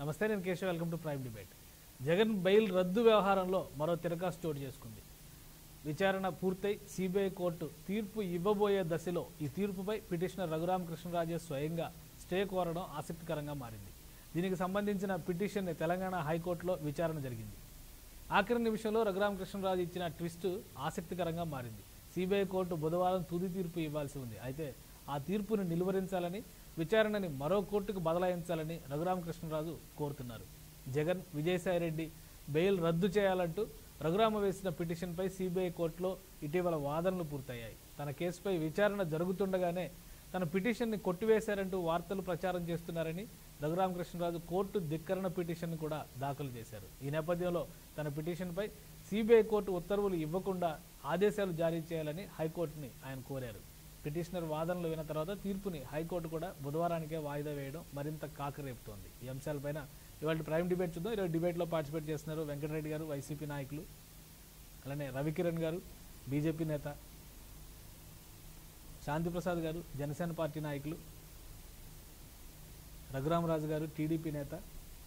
నమస్తే నేను Keshav welcome to prime debate Jagan bail రద్దు వ్యవహారంలో మరో తిరకాసు చోటు చేసుకుంది విచారణ పూర్తయి సిబిఐ కోర్టు తీర్పు ఇవ్వబోయే దశలో ఈ తీర్పుపై పిటిషనర్ రఘురామకృష్ణరాజే స్వయంగా స్టే కోరడం ఆసక్తికరంగా మారింది దీనికి సంబంధించిన పిటిషన్ తెలంగాణ హైకోర్టులో విచారణ జరిగింది ఆఖరి నిమిషంలో రఘురామకృష్ణరాజు ఇచ్చిన ట్విస్ట్ ఆసక్తికరంగా మారింది సిబిఐ కోర్టు బుధవారం తుది తీర్పు ఇవ్వాల్సి ఉంది అయితే ఆ తీర్పును నిలువరించాలని విచారణని మరో కోర్టుకు బదలాయించాలని రఘురామకృష్ణరాజు కోరుతున్నారు జగన్ విజయసాయిరెడ్డి బెయిల్ రద్దు చేయాలంటూ రఘురామ వేసిన పిటిషన్పై సిబిఐ కోర్టులో ఇటీవల వాదనలు పూర్తయ్యాయి తన కేసుపై విచారణ జరుగుతుండగానే తన పిటిషన్ని కొట్టివేశారంటూ వార్తలు ప్రచారం చేస్తున్నారని రఘురామకృష్ణరాజు కోర్టు ధిక్కరణ పిటిషన్ కూడా దాఖలు చేశారు ఈ నేపథ్యంలో తన పిటిషన్పై సిబిఐ కోర్టు ఉత్తర్వులు ఇవ్వకుండా ఆదేశాలు జారీ చేయాలని హైకోర్టుని ఆయన కోరారు పిటిషనర్ వాదనలు విన్న తర్వాత తీర్పుని హైకోర్టు కూడా బుధవారానికే వాయిదా వేయడం మరింత కాకరేపుతోంది ఈ అంశాలపైన ఇవాళ ప్రైమ్ డిబేట్ చూద్దాం ఈరోజు డిబేట్లో పార్టిసిపేట్ చేస్తున్నారు వెంకటరెడ్డి గారు వైసీపీ నాయకులు అలానే రవికిరణ్ గారు బీజేపీ నేత శాంతిప్రసాద్ గారు జనసేన పార్టీ నాయకులు రఘురామరాజు గారు టీడీపీ నేత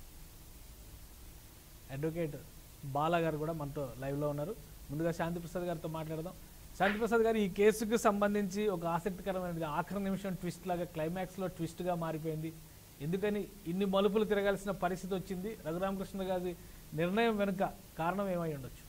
అడ్వకేట్ బాలా గారు కూడా మనతో లైవ్లో ఉన్నారు ముందుగా శాంతిప్రసాద్ గారితో మాట్లాడదాం శాంతిప్రసాద్ గారు ఈ కేసుకు సంబంధించి ఒక ఆసక్తికరమైనది ఆఖరి నిమిషం ట్విస్ట్ లాగా క్లైమాక్స్లో ట్విస్ట్గా మారిపోయింది ఎందుకని ఇన్ని మలుపులు తిరగాల్సిన పరిస్థితి వచ్చింది రఘురామకృష్ణ గారి నిర్ణయం వెనుక కారణం ఏమై ఉండొచ్చు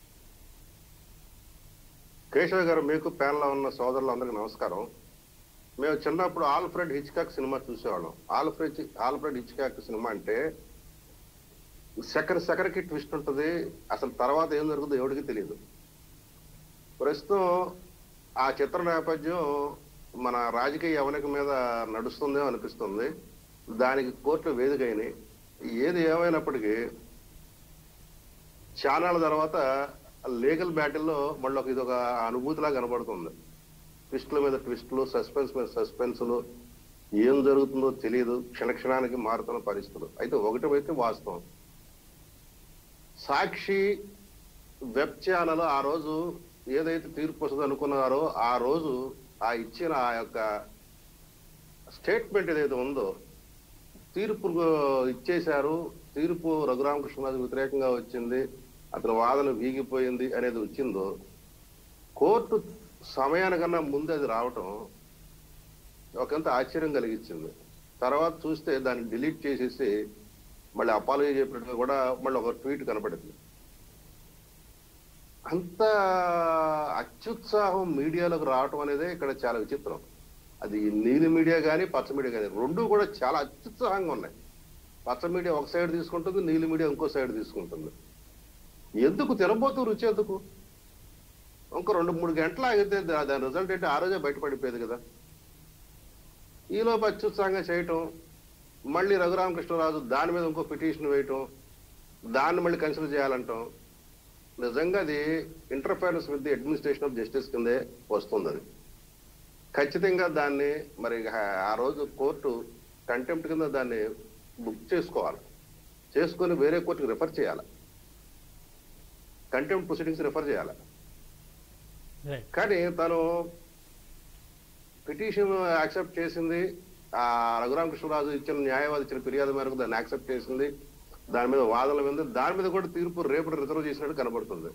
కేశవ్ గారు మీకు ప్యానల్లో ఉన్న సోదరులందరికీ నమస్కారం మేము చిన్నప్పుడు ఆల్ఫ్రెడ్ హిచ్కాక్ సినిమా చూసేవాళ్ళం ఆల్ఫ్రెడ్ ఆల్ఫ్రెడ్ హిచ్కాక్ సినిమా అంటే సెకండ్ సెకండ్కి ట్విస్ట్ ఉంటుంది అసలు తర్వాత ఏం జరుగుతుందో ఎవరికి తెలియదు ప్రస్తుతం ఆ చిత్ర నేపథ్యం మన రాజకీయ యవనిక మీద నడుస్తుందేమో అనిపిస్తుంది దానికి కోర్టు వేదిక అయినాయి ఏది ఏమైనప్పటికీ చానాళ్ళ తర్వాత లీగల్ బ్యాటిల్లో మళ్ళీ ఒక ఇది ఒక అనుభూతిలా కనబడుతుంది ట్విస్టుల మీద ట్విస్టులు సస్పెన్స్ మీద సస్పెన్స్లు ఏం జరుగుతుందో తెలియదు క్షణక్షణానికి మారుతున్న పరిస్థితులు అయితే ఒకటి అయితే వాస్తవం సాక్షి వెబ్ ఛానల్ ఆ రోజు ఏదైతే తీర్పు వస్తుంది అనుకున్నారో ఆ రోజు ఆ ఇచ్చిన ఆ యొక్క స్టేట్మెంట్ ఏదైతే ఉందో తీర్పు ఇచ్చేశారు తీర్పు రఘురామకృష్ణరాజు వ్యతిరేకంగా వచ్చింది అతని వాదన వీగిపోయింది అనేది వచ్చిందో కోర్టు సమయానికన్నా ముందు అది రావటం ఒకంత ఆశ్చర్యం కలిగించింది తర్వాత చూస్తే దాన్ని డిలీట్ చేసేసి మళ్ళీ అపాలజీ చెప్పినట్టుగా కూడా మళ్ళీ ఒక ట్వీట్ కనపడింది అంత అత్యుత్సాహం మీడియాలోకి రావటం అనేది ఇక్కడ చాలా విచిత్రం అది నీలి మీడియా కానీ పచ్చ మీడియా కానీ రెండు కూడా చాలా అత్యుత్సాహంగా ఉన్నాయి పచ్చ మీడియా ఒక సైడ్ తీసుకుంటుంది నీలి మీడియా ఇంకో సైడ్ తీసుకుంటుంది ఎందుకు తినబోతూ రుచి ఎందుకు ఇంకో రెండు మూడు గంటలు ఆగితే దా- దాని రిజల్ట్ ఏంటి ఆ రోజే బయటపడిపోయేది కదా ఈలోపు అత్యుత్సాహంగా చేయటం మళ్ళీ రఘురామకృష్ణరాజు దాని మీద ఇంకో పిటిషన్ వేయటం దాన్ని మళ్ళీ కన్సిడర్ చేయాలంటాం నిజంగా అది interference with the administration of justice కిందే వస్తుంది అది ఖచ్చితంగా దాన్ని మరి ఆ- ఆ రోజు కోర్టు కంటెంప్ట్ కింద దాన్ని బుక్ చేసుకోవాలి చేసుకొని వేరే కోర్టుకి రిఫర్ చేయాలి కంటెంప్ట్ ప్రొసీడింగ్స్ రిఫర్ చేయాలి రైట్ కానీ తను పిటిషన్ యాక్సెప్ట్ చేసింది ఆ రఘురామకృష్ణరాజు ఇచ్చిన న్యాయవాది ఇచ్చిన ఫిర్యాదు మేరకు దాన్ని యాక్సెప్ట్ చేసింది దాని మీద వాదనలు వింది దాని మీద కూడా తీర్పు రేపు రిజర్వ్ చేసినట్టు కనబడుతుంది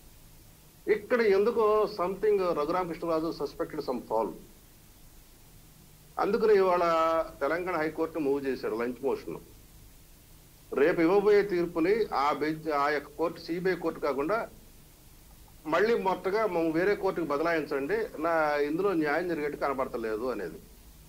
ఇక్కడ ఎందుకో something Raghuramakrishnaraju suspected some fall అందుకని ఇవాళ తెలంగాణ హైకోర్టు మూవ్ చేశాడు లంచ్ మోషన్ రేపు ఇవ్వబోయే తీర్పుని ఆ బెంచ్ ఆ యొక్క కోర్టు సిబిఐ కోర్టు కాకుండా మళ్ళీ మొత్తగా మేము వేరే కోర్టుకు బదలాయించండి నా ఇందులో న్యాయం జరిగేట్టు కనబడతలేదు అనేది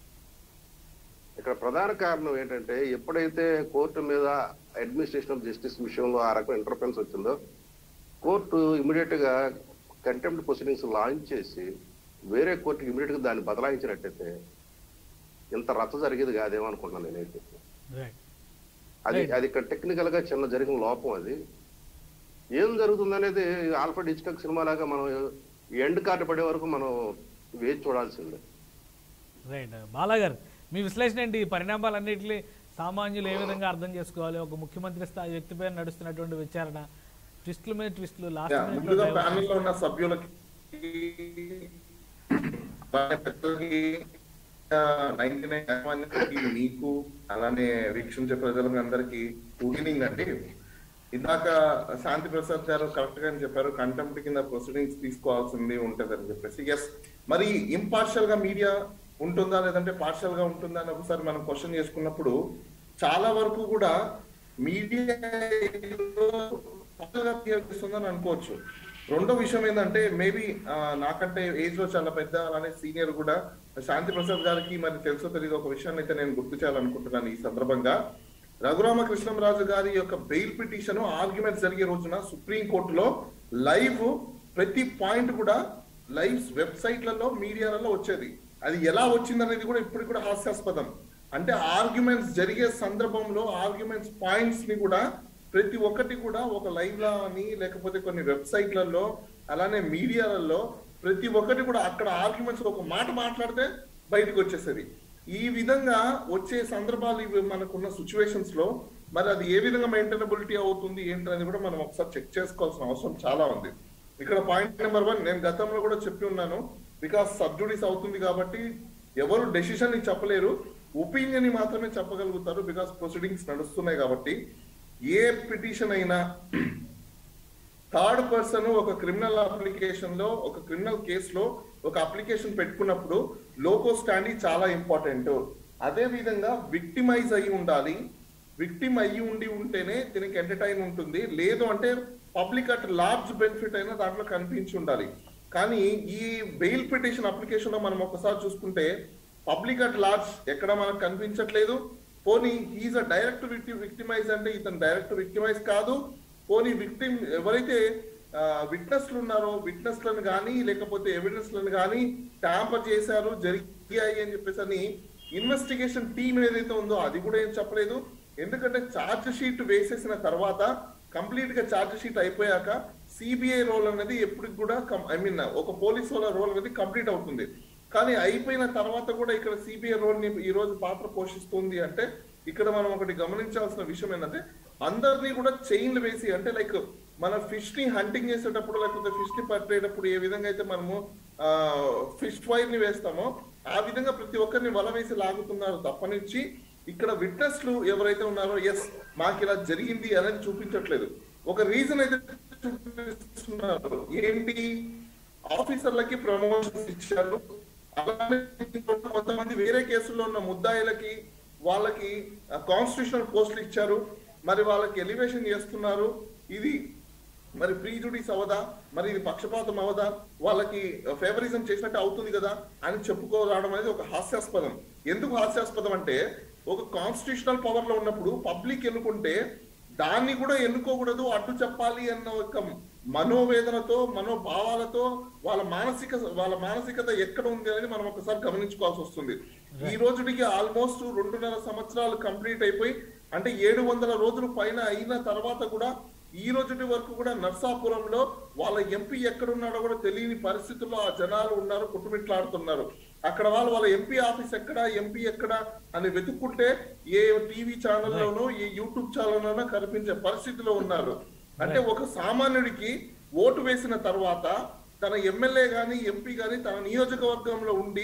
ఇక్కడ ప్రధాన కారణం ఏంటంటే ఎప్పుడైతే కోర్టు మీద అడ్మినిస్ట్రేషన్ ఆఫ్ జస్టిస్ విషయంలో ఆ రకం ఇంటర్ఫరెన్స్ వచ్చిందో కోర్టు ఇమీడియట్ గా కంటెంప్ట్ ప్రొసీడింగ్స్ లాంచ్ చేసి వేరే కోర్టుకి ఇమీడియట్ గా దాన్ని బదలాయించినట్టయితే ఇంత రచ్చ జరిగేది కాదేమో అనుకుంటున్నాను నేనైతే రైట్ అది Right. అది ఇక్కడ టెక్నికల్ గా చిన్న జరిగిన లోపం అది ఏం జరుగుతుంది అనేది ఆల్ఫ్రెడ్ హిచ్కక్ సినిమా లాగా మనం ఎండ్ కార్డు పడే వరకు మనం వేచి చూడాల్సిందే రైట్ బాలా గారు మీ విశ్లేషణ ఏంటి ఈ పరిణామాలన్నింటినీ సామాన్యులు ఏ విధంగా అర్థం చేసుకోవాలి ఒక ముఖ్యమంత్రి స్థాయి వ్యక్తిపై నడుస్తున్నటువంటి విచారణ ట్విస్టుల మీద ట్విస్టులు లాస్ట్ యా, ముందుగా ప్యానెల్ లో ఉన్న సభ్యులకి నైన్టీ నైన్ మీకు అలానే వీక్షించే ప్రజలకు అందరికి గుడ్ ఈవినింగ్ అండి ఇందాక శాంతి ప్రసాద్ గారు కరెక్ట్ గా చెప్పారు కంటెంప్ట్ కింద ప్రొసీడింగ్స్ తీసుకోవాల్సింది ఉంటది అని చెప్పేసి ఎస్ మరి ఇంపార్షియల్ గా మీడియా ఉంటుందా లేదంటే పార్షియల్ గా ఉంటుందా అని ఒకసారి మనం క్వశ్చన్ చేసుకున్నప్పుడు చాలా వరకు కూడా మీడియా చేస్తుందని అనుకోవచ్చు రెండో విషయం ఏంటంటే మేబీ నాకంటే ఏజ్ లో చాలా పెద్ద అలానే సీనియర్ కూడా శాంతి ప్రసాద్ గారికి మరి తెలుసో తెలియదు ఒక విషయాన్ని అయితే నేను గుర్తు చేయాలనుకుంటున్నాను ఈ సందర్భంగా రఘురామకృష్ణంరాజు గారి యొక్క బెయిల్ పిటిషన్ ఆర్గ్యుమెంట్ జరిగే రోజున సుప్రీం కోర్టులో లైవ్ ప్రతి పాయింట్ కూడా లైవ్ వెబ్సైట్లలో మీడియాలలో వచ్చేది అది ఎలా వచ్చిందనేది కూడా ఇప్పటికి కూడా హాస్యాస్పదం అంటే ఆర్గ్యుమెంట్స్ జరిగే సందర్భంలో ఆర్గ్యుమెంట్స్ పాయింట్స్ ని కూడా ప్రతి ఒక్కటి కూడా ఒక లైవ్ లా అని లేకపోతే కొన్ని వెబ్సైట్లలో అలానే మీడియాలలో ప్రతి ఒక్కటి కూడా అక్కడ ఆర్గ్యుమెంట్స్ ఒక మాట మాట్లాడితే బయటకు వచ్చేసేది ఈ విధంగా వచ్చే సందర్భాలు ఇవి మనకున్న సిచ్యువేషన్స్ లో మరి అది ఏ విధంగా మెయింటైనబిలిటీ అవుతుంది ఏంటనేది కూడా మనం ఒకసారి చెక్ చేసుకోవాల్సిన అవసరం చాలా ఉంది ఇక్కడ పాయింట్ నెంబర్ వన్ నేను గతంలో కూడా చెప్పి ఉన్నాను బికాస్ సబ్జుడీస్ అవుతుంది కాబట్టి ఎవరు డెసిషన్ ని చెప్పలేరు ఒపీనియన్ ని మాత్రమే చెప్పగలుగుతారు బికాస్ ప్రొసీడింగ్స్ నడుస్తున్నాయి కాబట్టి ఏ పిటిషన్ అయినా థర్డ్ పర్సన్ ఒక క్రిమినల్ అప్లికేషన్ లో ఒక క్రిమినల్ కేసులో ఒక అప్లికేషన్ పెట్టుకున్నప్పుడు లోకో స్టాండీ చాలా ఇంపార్టెంట్ అదే విధంగా విక్టిమైజ్ అయి ఉండాలి విక్టిమ్ అయ్యి ఉండి ఉంటేనే దీనికి ఎంటర్టైన్ ఉంటుంది లేదు అంటే పబ్లిక్ అట్ లార్జ్ బెనిఫిట్ అయినా దాంట్లో కనిపించి ఉండాలి కానీ ఈ బెయిల్ పిటిషన్ అప్లికేషన్ లో మనం ఒకసారి చూసుకుంటే పబ్లిక్ అట్ లార్జ్ ఎక్కడ మనకు కనిపించట్లేదు పోనీ హీజ్ అ డైరెక్ట్ విక్టిమైజ్ అంటే ఇతను డైరెక్ట్ విక్టిమైజ్ కాదు పోనీ విక్టిమ్ ఎవరైతే విట్నెస్లు ఉన్నారో విట్నెస్లను కానీ లేకపోతే ఎవిడెన్స్లను కానీ ట్యాంపర్ చేశారు జరిగాయి అని చెప్పేసి అని ఇన్వెస్టిగేషన్ టీం ఏదైతే ఉందో అది కూడా ఏం చెప్పలేదు ఎందుకంటే ఛార్జ్ షీట్ వేసేసిన తర్వాత కంప్లీట్ గా ఛార్జ్ షీట్ అయిపోయాక సిబిఐ రోల్ అనేది ఎప్పటికి కూడా ఐ మీన్ ఒక పోలీస్ వాళ్ళ రోల్ అనేది కంప్లీట్ అవుతుంది కానీ అయిపోయిన తర్వాత కూడా ఇక్కడ సిబిఐ రోల్ ని ఈ రోజు పాత్ర పోషిస్తుంది అంటే ఇక్కడ మనం ఒకటి గమనించాల్సిన విషయం ఏంటంటే అందరినీ కూడా చైన్లు వేసి అంటే లైక్ మన ఫిష్ ని హంటింగ్ చేసేటప్పుడు లేకపోతే ఫిష్ ని పట్టేటప్పుడు ఏ విధంగా అయితే మనము ఫిష్ ఫైర్ ని వేస్తామో ఆ విధంగా ప్రతి ఒక్కరిని వల వేసి లాగుతున్నారు తప్పనిచ్చి ఇక్కడ విట్నెస్లు ఎవరైతే ఉన్నారో ఎస్ మాకు ఇలా జరిగింది అనేది చూపించట్లేదు ఒక రీజన్ అయితే చూపిస్తున్నారు ఏంటి ఆఫీసర్లకి ప్రమోషన్స్ ఇచ్చారు అలానే కొంతమంది వేరే కేసుల్లో ఉన్న ముద్దాయిలకి వాళ్ళకి కాన్స్టిట్యూషనల్ పోస్టులు ఇచ్చారు మరి వాళ్ళకి ఎలివేషన్ చేస్తున్నారు ఇది మరి ప్రీజుడిస్ అవదా మరి ఇది పక్షపాతం అవదా వాళ్ళకి ఫేవరిజం చేసినట్టు అవుతుంది కదా అని చెప్పుకోరావడం అనేది ఒక హాస్యాస్పదం ఎందుకు హాస్యాస్పదం అంటే ఒక కాన్స్టిట్యూషనల్ పవర్ లో ఉన్నప్పుడు పబ్లిక్ ఎన్నుకుంటే దాన్ని కూడా ఎన్నుకోకూడదు అడ్డు చెప్పాలి అన్న ఒక మనోవేదనతో మనోభావాలతో వాళ్ళ మానసిక వాళ్ళ మానసికత ఎక్కడ ఉంది అనేది మనం ఒకసారి గమనించుకోవాల్సి వస్తుంది ఈ రోజుకి ఆల్మోస్ట్ రెండున్నర సంవత్సరాలు కంప్లీట్ అయిపోయి అంటే ఏడు వందల రోజులు పైన అయిన తర్వాత కూడా ఈ రోజుటి వరకు కూడా నర్సాపురంలో వాళ్ళ ఎంపీ ఎక్కడున్నాడో కూడా తెలియని పరిస్థితుల్లో ఆ జనాలు ఉన్నారు కుటుంబిట్లాడుతున్నారు అక్కడ వాళ్ళు వాళ్ళ ఎంపీ ఆఫీస్ ఎక్కడ ఎంపీ ఎక్కడ అని వెతుక్కుంటే ఏ టీవీ ఛానల్లోనో ఏ యూట్యూబ్ ఛానల్లోనో కనిపించే పరిస్థితిలో ఉన్నారు అంటే ఒక సామాన్యుడికి ఓటు వేసిన తర్వాత తన ఎమ్మెల్యే గాని ఎంపీ గాని తన నియోజకవర్గంలో ఉండి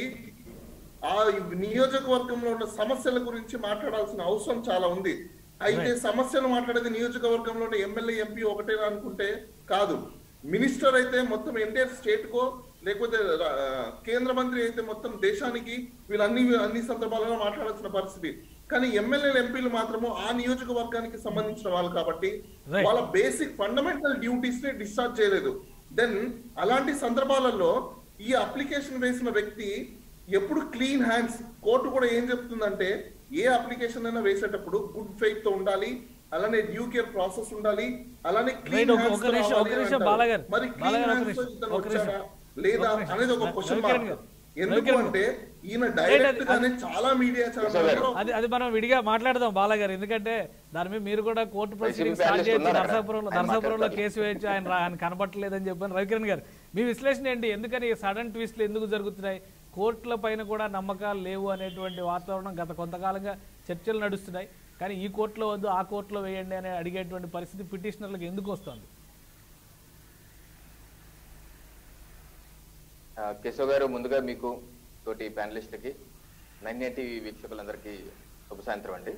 ఆ నియోజకవర్గంలో ఉన్న సమస్యల గురించి మాట్లాడాల్సిన అవసరం చాలా ఉంది అయితే సమస్యలు మాట్లాడేది నియోజకవర్గంలో ఉన్న ఎమ్మెల్యే ఎంపీ ఒకటే అనుకుంటే కాదు మినిస్టర్ అయితే మొత్తం ఎంటైర్ స్టేట్ కో లేకపోతే రా- కేంద్ర మంత్రి అయితే మొత్తం దేశానికి వీళ్ళన్ని అన్ని సందర్భాలలో మాట్లాడాల్సిన పరిస్థితి కానీ ఎమ్మెల్యేలు ఎంపీలు మాత్రము ఆ నియోజకవర్గానికి సంబంధించిన వాళ్ళు కాబట్టి Right. వాళ్ళ బేసిక్ ఫండమెంటల్ డ్యూటీస్ ని డిశ్చార్జ్ చేయలేదు దెన్ అలాంటి సందర్భాలలో ఈ అప్లికేషన్ వేసిన వ్యక్తి ఎప్పుడు క్లీన్ హ్యాండ్స్ కోర్టు కూడా ఏం చెప్తుందంటే ఏ అప్లికేషన్ అయినా వేసేటప్పుడు గుడ్ ఫెయిత్ తో ఉండాలి అలానే డ్యూ కేర్ ప్రాసెస్ ఉండాలి అలానే Right, క్లీన్ ఒక- ఒక నిమిషం, ఒక నిమిషం, బాలగారు. మరి బాలగారు, క్లీన్ ఒక హ్యాండ్స్ తో నిమిషం, ఇతను ఒక నిమిషం. వచ్చాడా లేదా ఒక నిమిషం. అనేది ఒక క్వశ్చన్ రవికిరణ్ మార్క్ గారు. ఎందుకు రవికిరణ్ అంటే ఈయన Right, డైరెక్ట్ అది- గానే చాలా మీడియా ఛానల్లో అది అది మనం విడిగా మాట్లాడదాం బాలగారు ఎందుకంటే దాని మీద మీరు కూడా కోర్టు ప్రొసీడింగ్ స్టార్ట్ panelist చేయొచ్చు ఉన్నారు అక్కడ. నరసాపురంలో ఆయన నరసాపురంలో మాట్లాడతారు. కేసు వేయచ్చు ఆయన రా- ఆయన కనపట్టలేదని చెప్పాను రవికిరణ్ గారు మీ విశ్లేషణ ఏంటి ఎందుకని సడన్ ట్విస్ట్లు ఎందుకు జరుగుతున్నాయి కోర్టుల పైన కూడా నమ్మకాలు లేవు అనేటువంటి వాతావరణం గత కొంతకాలంగా చర్చలు నడుస్తున్నాయి కానీ ఈ కోర్టులో వద్దు ఆ కోర్టులో వేయండి అని అడిగేటువంటి పరిస్థితి పిటిషనర్లకు ఎందుకు వస్తుంది ఆ, కేశవ్ గారు ముందుగా మీకు తోటి ప్యానలిస్ట్లకి నన్య టీవీ వీక్షకులందరికీ శుభ సాయంత్రం అండి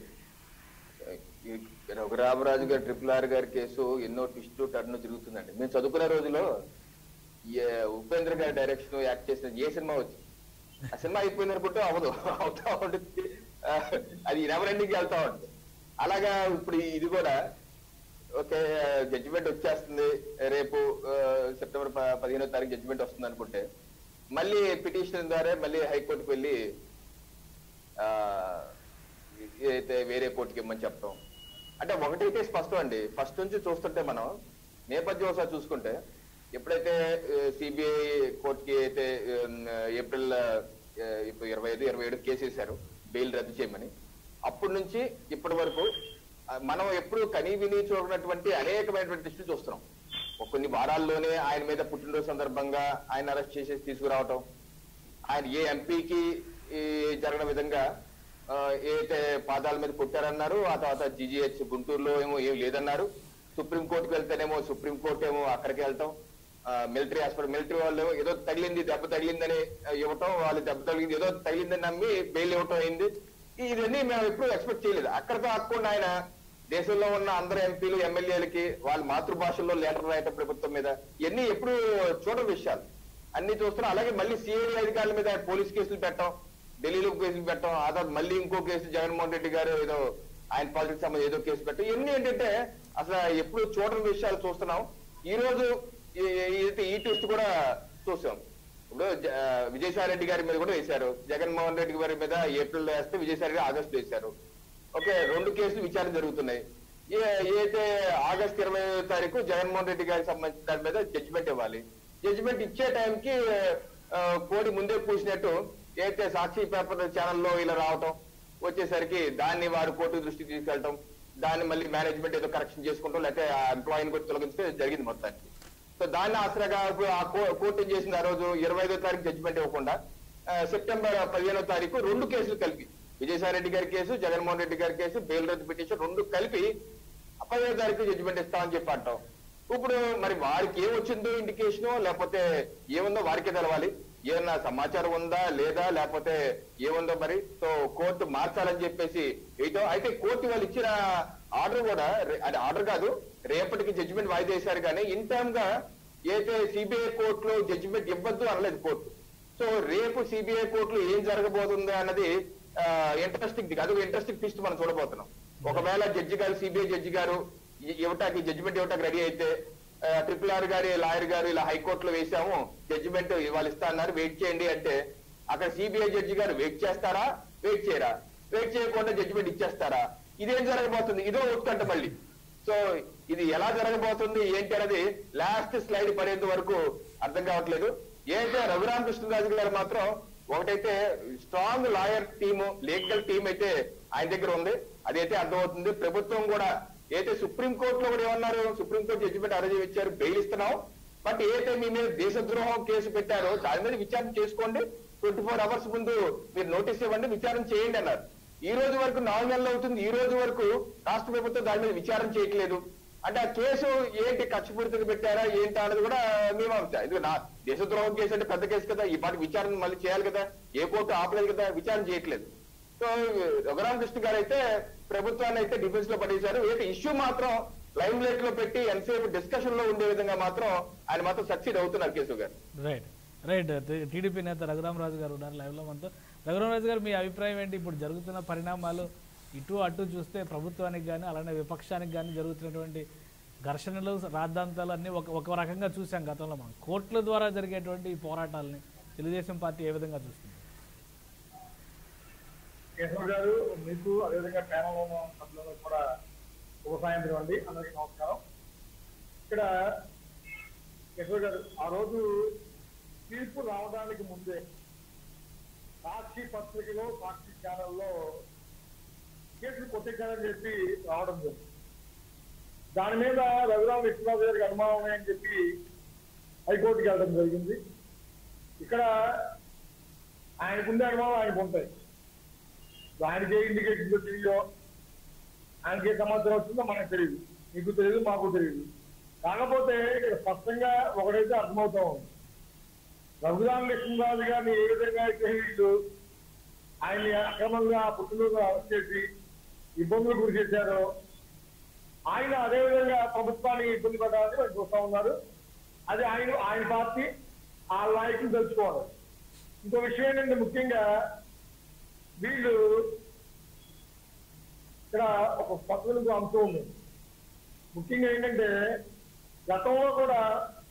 ఈ రఘురామరాజు గారి ట్రిపుల్ ఆర్ గారి కేసు ఎన్నో ట్విస్టు టర్న్ తిరుగుతుందండి మేము చదువుకునే రోజులో ఈ ఉపేంద్ర గారి డైరెక్షన్ యాక్ట్ చేసిన ఏ సినిమా వచ్చి ఆ సినిమా అయిపోయింది అనుకుంటే అవ్వదు అవుతా ఉంటుంది ఆ, అది నెవర్ ఎండింగ్ వెళ్తా ఉంటుంది అలాగా ఇప్పుడు ఇది కూడా ఓకే జడ్జిమెంట్ వచ్చేస్తుంది రేపు ఆ, సెప్టెంబర్ ప- పదిహేనో తారీఖు జడ్జిమెంట్ వస్తుంది అనుకుంటే మళ్ళీ పిటిషన్ ద్వారా మళ్ళీ హైకోర్టుకు వెళ్ళి ఆ, ఏదైతే వేరే కోర్టుకి ఇమ్మని చెప్పడం అంటే ఒకటైతే స్పష్టం అండి ఫస్ట్ నుంచి చూస్తుంటే మనం నేపథ్యం ఒకసారి చూసుకుంటే ఎప్పుడైతే సిబిఐ కోర్టుకి అయితే ఉమ్, ఏప్రిల్ ఆ, ఇప్పుడు ఇరవై ఐదు ఇరవై ఏడు కేసు వేశారు బెయిల్ రద్దు చేయమని అప్పటి నుంచి ఇప్పటి వరకు ఆ, మనం ఎప్పుడు కనీ విని చూడనటువంటి అనేకమైనటువంటి టెస్టులు చూస్తున్నాం ఒక కొన్ని వారాల్లోనే ఆయన మీద పుట్టినరోజు సందర్భంగా ఆయన అరెస్ట్ చేసేసి తీసుకురావటం ఆయన ఏ ఎంపీకి జరగని విధంగా ఆ, ఏదైతే పాదాల మీద కొట్టారన్నారు ఆ తర్వాత జీజీహెచ్ గుంటూరులో ఏమో ఏం లేదన్నారు సుప్రీం కోర్టుకు వెళ్తేనేమో సుప్రీం కోర్టు ఏమో అక్కడికి వెళ్తాం మిలిటరీ హాస్పిటల్ మిలిటరీ వాళ్ళు ఏదో తగిలింది దెబ్బ తగిలిందని ఆ, ఇవ్వటం వాళ్ళు దెబ్బ తగిలింది ఏదో తగిలిందని నమ్మి బెయిల్ ఇవ్వటం అయింది ఇవన్నీ మేము ఎప్పుడు ఎక్స్పెక్ట్ చేయలేదు అక్కడితో ఆకుండా ఆయన దేశంలో ఉన్న అందరు ఎంపీలు ఎమ్మెల్యేలకి వాళ్ళ మాతృభాషల్లో లెటర్ రాయటం ప్రభుత్వం మీద ఇవన్నీ ఎప్పుడు చూడని విషయాలు అన్ని చూస్తున్నాం అలాగే మళ్ళీ సిఐడి అధికారుల మీద పోలీస్ కేసులు పెట్టడం ఢిల్లీలో కేసులు పెట్టడం ఆ తర్వాత మళ్ళీ ఇంకో కేసు జగన్మోహన్ రెడ్డి గారు ఏదో ఆయన పాలిటిక్స్ సంబంధించి ఏదో కేసు పెట్టడం ఇవన్నీ ఏంటంటే అసలు ఎప్పుడు చూడని విషయాలు చూస్తున్నాం ఈ రోజు ఈ- ఈ- ఈ ట్విస్ట్ కూడా చూసాం ఇప్పుడు జ- ఆ, విజయసాయి రెడ్డి గారి మీద కూడా వేశారు జగన్మోహన్ రెడ్డి గారి మీద ఏప్రిల్ వేస్తే విజయసాయి రెడ్డి ఆగస్టు వేశారు ఓకే రెండు కేసులు విచారణ జరుగుతున్నాయి ఏ- ఏదైతే ఆగస్ట్ ఇరవై తారీఖు జగన్మోహన్ రెడ్డి గారికి సంబంధించిన దాని మీద జడ్జిమెంట్ ఇవ్వాలి జడ్జిమెంట్ ఇచ్చే టైంకి ఆ, కోడి ముందే పూసినట్టు ఏదైతే సాక్షి పేపర్ ఛానల్లో ఇలా రావటం వచ్చేసరికి దాన్ని వారు కోర్టు దృష్టికి తీసుకెళ్ళటం దాన్ని మళ్ళీ మేనేజ్మెంట్ ఏదో కరెక్షన్ చేసుకుంటాం లేకపోతే ఆ ఎంప్లాయీని కూడా తొలగించే జరిగింది మొత్తానికి సో దాన్ని ఆసరాగా ఇప్పుడు ఆ కో- కోర్టు ఏం చేసింది ఆ రోజు ఇరవై ఐదో తారీఖు జడ్జిమెంట్ ఇవ్వకుండా ఆ, సెప్టెంబర్ పదిహేనో తారీఖు రెండు కేసులు కలిపి విజయసాయి రెడ్డి గారి కేసు జగన్మోహన్ రెడ్డి గారి కేసు బెయిల్ రద్దు పిటిషన్ రెండు కలిపి పదిహేనో తారీఖు జడ్జిమెంట్ ఇస్తామని చెప్పి అంటాం ఇప్పుడు మరి వారికి ఏం వచ్చిందో ఇండికేషన్ లేకపోతే ఏముందో వారికే తెలవాలి ఏమన్నా సమాచారం ఉందా లేదా లేకపోతే ఏముందో మరి సో కోర్టు మార్చాలని చెప్పేసి ఏదో అయితే కోర్టు వాళ్ళు ఇచ్చిన ఆర్డర్ కూడా రే- అది ఆర్డర్ కాదు రేపటికి జడ్జిమెంట్ వాయిదా వేశారు కానీ ఇన్ టైమ్ గా ఏదైతే సిబిఐ కోర్టులో జడ్జిమెంట్ ఇవ్వద్దు అనలేదు కోర్టు సో రేపు సిబిఐ కోర్టులో ఏం జరగబోతుంది అన్నది ఇంట్రెస్టింగ్ అది ఇంట్రెస్టింగ్ ట్విస్ట్ మనం చూడబోతున్నాం ఒకవేళ జడ్జి గారు సిబిఐ జడ్జి గారు ఇ- ఇవ్వటానికి జడ్జిమెంట్ ఇవ్వటానికి రెడీ అయితే ట్రిపుల్ ఆర్ గారి లాయర్ గారు ఇలా హైకోర్టులో వేసాము జడ్జిమెంట్ ఇవాళ ఇస్తా అన్నారు వెయిట్ చేయండి అంటే అక్కడ సిబిఐ జడ్జి గారు వెయిట్ చేస్తారా వెయిట్ చేయరా వెయిట్ చేయకుండా జడ్జిమెంట్ ఇచ్చేస్తారా ఇదేం జరగబోతుంది ఇదో ఒప్పుకంట మళ్ళీ సో ఇది ఎలా జరగబోతుంది ఏంటి అనేది లాస్ట్ స్లైడ్ పడేంత వరకు అర్థం కావట్లేదు ఏంటంటే రఘురామ కృష్ణరాజు గారు మాత్రం ఒకటైతే strong lawyer team legal team అయితే ఆయన దగ్గర ఉంది అదైతే అర్థమవుతుంది ప్రభుత్వం కూడా అయితే సుప్రీం కోర్టులో కూడా ఏమన్నారు సుప్రీం కోర్టు జడ్జిమెంట్ ఆ రోజు ఇచ్చారు బెయిల్ ఇస్తున్నాం బట్ ఏదైతే మీ మీద దేశద్రోహం కేసు పెట్టారో దాని మీద విచారణ చేసుకోండి ట్వంటీ ఫోర్ అవర్స్ ముందు మీరు నోటీస్ ఇవ్వండి విచారణ చేయండి అన్నారు ఈ రోజు వరకు నాలుగు నెలలు అవుతుంది ఈ రోజు వరకు రాష్ట్ర ప్రభుత్వం దాని మీద విచారణ చేయట్లేదు అంటే ఆ కేసు ఏంటి కక్షపూరితంగా పెట్టారా ఏంటి అన్నది కూడా మీమాంస ఇది నా దేశద్రోహం కేసు అంటే పెద్ద కేసు కదా ఈ పాటి విచారణ మళ్ళీ చేయాలి కదా ఏ కోర్టు ఆపలేదు కదా విచారణ చేయట్లేదు సో రఘురామకృష్ణ గారు అయితే ప్రభుత్వాన్ని అయితే డిఫెన్స్ లో పడేశారు ఏంటి ఇష్యూ మాత్రం లైమ్ లైట్ లో పెట్టి ఎంతసేపు డిస్కషన్ లో ఉండే విధంగా మాత్రం ఆయన మాత్రం సక్సీడ్ అవుతున్నారు కేసు గారు రైట్ రైట్ టీడీపీ నేత రఘురామరాజు గారు ఉన్నారు లైవ్లో మనతో రఘురామరాజు గారు మీ అభిప్రాయం ఏంటి ఇప్పుడు జరుగుతున్న పరిణామాలు ఇటు అటు చూస్తే ప్రభుత్వానికి కానీ అలానే విపక్షానికి కానీ జరుగుతున్నటువంటి ఘర్షణలు రాద్ధాంతాలు అన్నీ ఒక ఒక రకంగా చూసాం గతంలో మనం కోర్టుల ద్వారా జరిగేటువంటి ఈ పోరాటాలని తెలుగుదేశం పార్టీ ఏ విధంగా చూస్తుంది కేశవ్ గారు మీకు అదేవిధంగా ప్యానల్ ఉన్న సభ్యులకు కూడా శుభ సాయంత్రం అండి అందరికీ నమస్కారం ఇక్కడ కేశవ్ గారు ఆ రోజు తీర్పు రావడానికి ముందే సాక్షి పత్రికలో సాక్షి ఛానల్లో కేసులు కొట్టించారని చెప్పి రావడం జరిగింది దాని మీద రఘురామ విశ్వనాథ్ గారికి అనుమానం ఉన్నాయని చెప్పి హైకోర్టుకి వెళ్ళడం జరిగింది ఇక్కడ ఆయనకుండే అనుమానం ఆయనకు ఉంటాయి ఆయనకి ఏ ఇండికేషన్ తెలియదో ఆయనకి ఏ సమాచారం వచ్చిందో మనకు తెలియదు మీకు తెలియదు మాకు తెలియదు కాకపోతే ఇక్కడ స్పష్టంగా ఒకటైతే అర్థమవుతా ఉంది రఘురామ లక్ష్మణరాజు గారిని ఏ విధంగా అయితే వీళ్ళు ఆయన్ని అక్రమంగా పుట్టినరోజు అరెస్ట్ చేసి ఇబ్బందులు గురి చేశారు ఆయన అదేవిధంగా ప్రభుత్వాన్ని ఇబ్బంది పడాలని వాళ్ళు చూస్తా ఉన్నారు అది ఆయన ఆయన పార్టీ ఆ నాయకులు తెలుసుకోవాలి ఇంకో విషయం ఏంటంటే ముఖ్యంగా వీళ్ళు ఇక్కడ ఒక పద్ధతులకు అంశం ఉంది ముఖ్యంగా ఏంటంటే గతంలో కూడా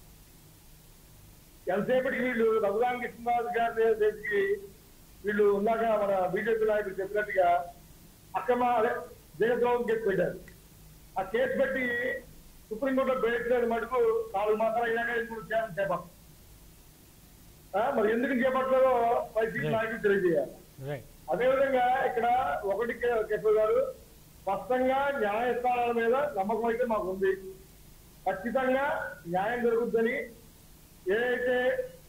ఎంతసేపటికి వీళ్ళు రఘురామ కృష్ణరాజు గారి దగ్గరికి వీళ్ళు ఉన్నాక మన బీజేపీ నాయకులు చెప్పినట్టుగా అక్రమ అదే జగద్రోహం కేసు పెట్టారు ఆ కేసు పెట్టి సుప్రీంకోర్టులో బెయిల్ మటుకు నాలుగు మాసాలు అయినాక ఇప్పుడు చేప చేపట్టారు ఆ, మరి ఎందుకు చేపట్టలేదో వైసీపీ నాయకులు తెలియజేయాలి రైట్ అదేవిధంగా ఇక్కడ ఒకటి కే- కేశవ్ గారు స్పష్టంగా న్యాయస్థానాల మీద నమ్మకం అయితే మాకు ఉంది ఖచ్చితంగా న్యాయం జరుగుద్దని ఏదైతే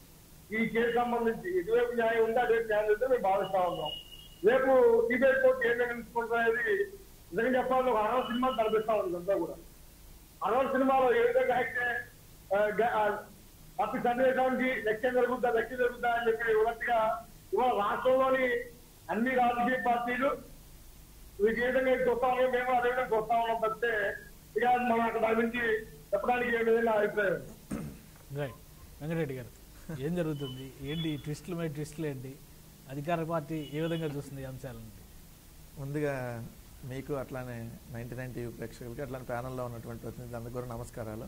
ఈ కేసు సంబంధించి ఎటువైపు న్యాయం ఉందో అటువైపు న్యాయం జరుగుతుందో మేము భావిస్తా ఉన్నాం రేపు సిబిఐ కోర్టు ఏం నిర్ణయించుకుంటున్నది నిజంగా చెప్పాలి ఒక అనవ సినిమా కనిపిస్తా ఉంది ఇదంతా కూడా అనవ సినిమాలో ఏ విధంగా అయితే ఆ, గ- ఆ, ప్రతి సన్నివేశానికి లక్ష్యం జరుగుద్దా లక్ష్యం జరుగుద్దా అని చెప్పి ఉన్నట్టుగా ఇవాళ రాష్ట్రంలోని అన్ని రాజకీయ పార్టీలు మీకు ఏ విధంగా చూస్తా ఉన్నాం మేము అదే విధంగా చూస్తా ఉన్నాం తప్పితే ఇక మనం అక్కడ దాని నుంచి చెప్పడానికి ఏ విధంగా అభిప్రాయం రైట్ వెంకటరెడ్డి గారు ఏం జరుగుతుంది ఏంటి ఈ ట్విస్టులు మీద ట్విస్టులు ఏంటి అధికార పార్టీ ఏ విధంగా చూస్తుంది ఈ అంశాలను ముందుగా మీకు అట్లానే నైంటీ నైన్ టీవీ ప్రేక్షకులకి అట్లానే ప్యానల్లో ఉన్నటువంటి ప్రతినిధులందరికీ కూడా నమస్కారాలు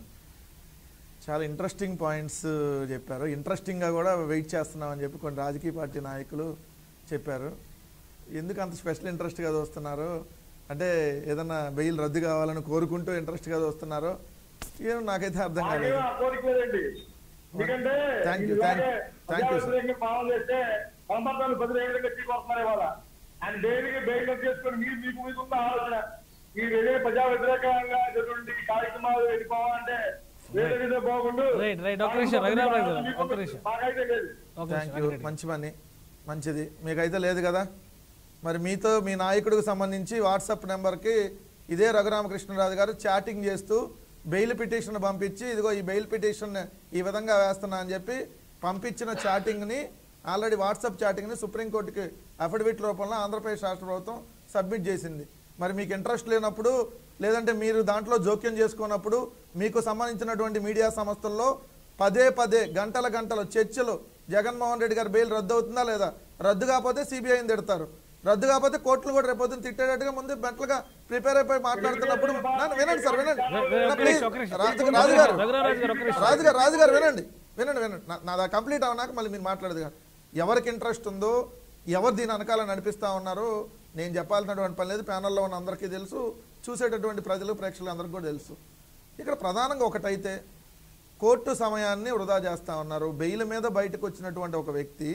చాలా ఇంట్రెస్టింగ్ పాయింట్స్ చెప్పారు ఇంట్రెస్టింగ్గా కూడా వెయిట్ చేస్తున్నామని చెప్పి కొన్ని రాజకీయ పార్టీ నాయకులు చెప్పారు ఎందుకు అంత స్పెషల్ ఇంట్రెస్ట్గా చూస్తున్నారు అంటే ఏదన్నా బెయిల్ రద్దు కావాలని కోరుకుంటూ ఇంట్రెస్ట్గా చూస్తున్నారో ఏమో నాకైతే అర్థం మాకేమో కాలేదు ఆ కోరిక లేదండి ఎందుకంటే Thank you, ఇలాగే thank you. Thank you, sir. ప్రజావ్యతిరేకంగా పాలన చేస్తే సంపత్తాన్ని ప్రజలు ఏ విధంగా తీసుకొస్తున్నారు ఇవాళ ఆయన డైలీగా బెయిల్ చేసుకొని మీరు మీకు మీకు ఉన్న ఆలోచన ఈ వేరే ప్రజా వ్యతిరేకంగా ఇటువంటి కార్యక్రమాలు వెళ్ళిపోవాలంటే వేరే విధంగా బాగుండు Right, right. ఒక్క నిమిషం, రఘురామ్ రావు గారు, ఒక్క నిమిషం. మాకైతే లేదు ఒక థ్యాంక్ నిమిషం, యూ వెంకటరెడ్డి. మంచి పని మంచిది మీకైతే లేదు కదా మరి మీతో మీ నాయకుడికి సంబంధించి వాట్సాప్ నెంబర్కి ఇదే రఘురామకృష్ణరాజు గారు చాటింగ్ చేస్తూ బెయిల్ పిటిషన్ పంపించి ఇదిగో ఈ బెయిల్ పిటిషన్ ఈ విధంగా వేస్తున్నా అని చెప్పి పంపించిన చాటింగ్ని ఆల్రెడీ వాట్సాప్ చాటింగ్ని సుప్రీంకోర్టుకి అఫిడవిట్ రూపంలో ఆంధ్రప్రదేశ్ రాష్ట్ర ప్రభుత్వం సబ్మిట్ చేసింది మరి మీకు ఇంట్రెస్ట్ లేనప్పుడు లేదంటే మీరు దాంట్లో జోక్యం చేసుకున్నప్పుడు మీకు సంబంధించినటువంటి మీడియా సంస్థల్లో పదే పదే గంటల గంటలు చర్చలు జగన్మోహన్ రెడ్డి గారి బెయిల్ రద్దు అవుతుందా లేదా రద్దు కాకపోతే సిబిఐని తిడతారు రద్దు కాకపోతే కోర్టులు కూడా రేపొద్దున తిట్టేటట్టుగా ముందు బెంటలుగా ప్రిపేర్ అయిపోయి మాట్లాడుతున్నప్పుడు నన్ను వినండి సార్ వినండి ఒక్క నిమిషం, ప్లీజ్ ఒక్క నిమిషం. రాజు రాజు గారు రఘురామరాజు గారు, ఒక్క నిమిషం. రాజు గారు రాజు గారు వినండి వినండి వినండి నా- నాది కంప్లీట్ అవనాక మళ్ళీ మీరు మాట్లాడదు కానీ ఎవరికి ఇంట్రెస్ట్ ఉందో ఎవరు దీని వెనకాల నడిపిస్తా ఉన్నారో నేను చెప్పాల్సినటువంటి పని లేదు ప్యానల్లో ఉన్న అందరికీ తెలుసు చూసేటటువంటి ప్రజలు ప్రేక్షకులు అందరికీ కూడా తెలుసు ఇక్కడ ప్రధానంగా ఒకటైతే కోర్టు సమయాన్ని వృధా చేస్తా ఉన్నారు బెయిల్ మీద బయటకు వచ్చినటువంటి ఒక వ్యక్తి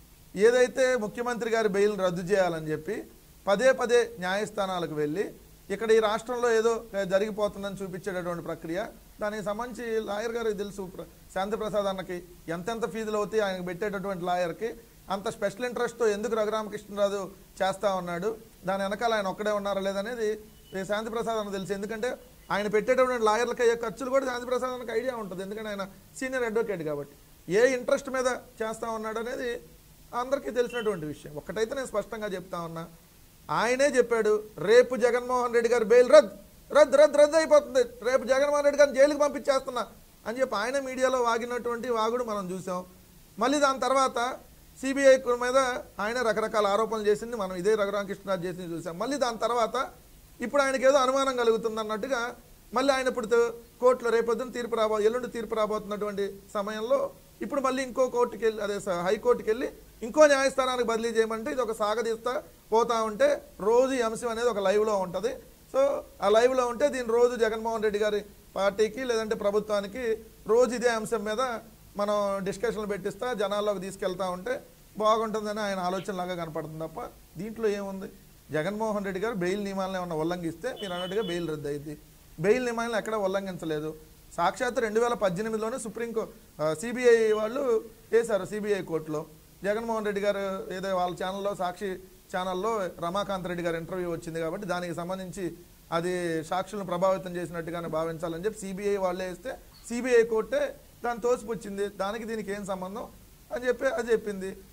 ఏదైతే ముఖ్యమంత్రి గారి బెయిల్ రద్దు చేయాలని చెప్పి పదే పదే న్యాయస్థానాలకు వెళ్ళి ఇక్కడ ఈ రాష్ట్రంలో ఏదో జరిగిపోతుందని చూపించేటటువంటి ప్రక్రియ దానికి సంబంధించి లాయర్ గారికి తెలుసు ప్ర- శాంతి ప్రసాద్ అన్నకి ఎంతెంత ఫీజులు అవుతాయి ఆయనకు పెట్టేటటువంటి లాయర్కి అంత స్పెషల్ ఇంట్రెస్ట్తో ఎందుకు రఘురామకృష్ణరాజు చేస్తా ఉన్నాడు దాని వెనకాల ఆయన ఒక్కడే ఉన్నారా లేదనేది ఈ శాంతి ప్రసాద్ అన్న తెలుసు ఎందుకంటే ఆయన పెట్టేటటువంటి లాయర్లకు అయ్యే ఖర్చులు కూడా శాంతి ప్రసాద్ అన్నకి ఐడియా ఉంటుంది ఎందుకంటే ఆయన సీనియర్ అడ్వకేట్ కాబట్టి ఏ ఇంట్రెస్ట్ మీద చేస్తా ఉన్నాడు అనేది అందరికీ తెలిసినటువంటి విషయం ఒక్కటైతే నేను స్పష్టంగా చెప్తా ఉన్నా ఆయనే చెప్పాడు రేపు జగన్మోహన్ రెడ్డి గారు బెయిల్ రద్దు రద్దు రద్దు రద్దు అయిపోతుంది రేపు జగన్మోహన్ రెడ్డి గారిని జైలుకి పంపించేస్తున్నా అని చెప్పి ఆయన మీడియాలో వాగినటువంటి వాగుడు మనం చూసాం మళ్ళీ దాని తర్వాత సిబిఐ మీద ఆయన రకరకాల ఆరోపణలు చేసింది మనం ఇదే రఘురామకృష్ణరాజు చేసింది చూసాం మళ్ళీ దాని తర్వాత ఇప్పుడు ఆయనకి ఏదో అనుమానం కలుగుతుంది అన్నట్టుగా మళ్ళీ ఆయన ఇప్పుడు తో- కోర్టులో రేపొద్దున తీర్పు రాబో ఎల్లుండి తీర్పు రాబోతున్నటువంటి సమయంలో ఇప్పుడు మళ్ళీ ఇంకో కోర్టుకి వెళ్ళి అదే స- హైకోర్టుకి వెళ్ళి ఇంకో న్యాయస్థానానికి బదిలీ చేయమంటే ఇది ఒక సాగదీస్తా పోతా ఉంటే రోజు ఈ అంశం అనేది ఒక లైవ్లో ఉంటుంది సో ఆ లైవ్లో ఉంటే దీని రోజు జగన్మోహన్ రెడ్డి గారి పార్టీకి లేదంటే ప్రభుత్వానికి రోజు ఇదే అంశం మీద మనం డిస్కషన్లు పెట్టిస్తా జనాల్లోకి తీసుకెళ్తా ఉంటే బాగుంటుందని ఆయన ఆలోచనలాగా కనపడుతుంది తప్ప దీంట్లో ఏముంది జగన్మోహన్ రెడ్డి గారు బెయిల్ నియమాలను ఏమన్నా ఉల్లంఘిస్తే మీరు అన్నట్టుగా బెయిల్ రద్దు అయింది బెయిల్ నియమాలను ఎక్కడ ఉల్లంఘించలేదు సాక్షాత్ రెండు వేల పద్దెనిమిదిలోనే సుప్రీంకో సిబిఐ వాళ్ళు వేశారు సిబిఐ కోర్టులో జగన్మోహన్ రెడ్డి గారు ఏదో వాళ్ళ ఛానల్లో సాక్షి ఛానల్లో రమాకాంత్ రెడ్డి గారి ఇంటర్వ్యూ వచ్చింది కాబట్టి దానికి సంబంధించి అది సాక్షులను ప్రభావితం చేసినట్టుగానే భావించాలని చెప్పి సిబిఐ వాళ్ళే వేస్తే సిబిఐ కోర్టే దాన్ని తోసిపుచ్చింది దానికి దీనికి ఏం సంబంధం అని చెప్పి అది చెప్పింది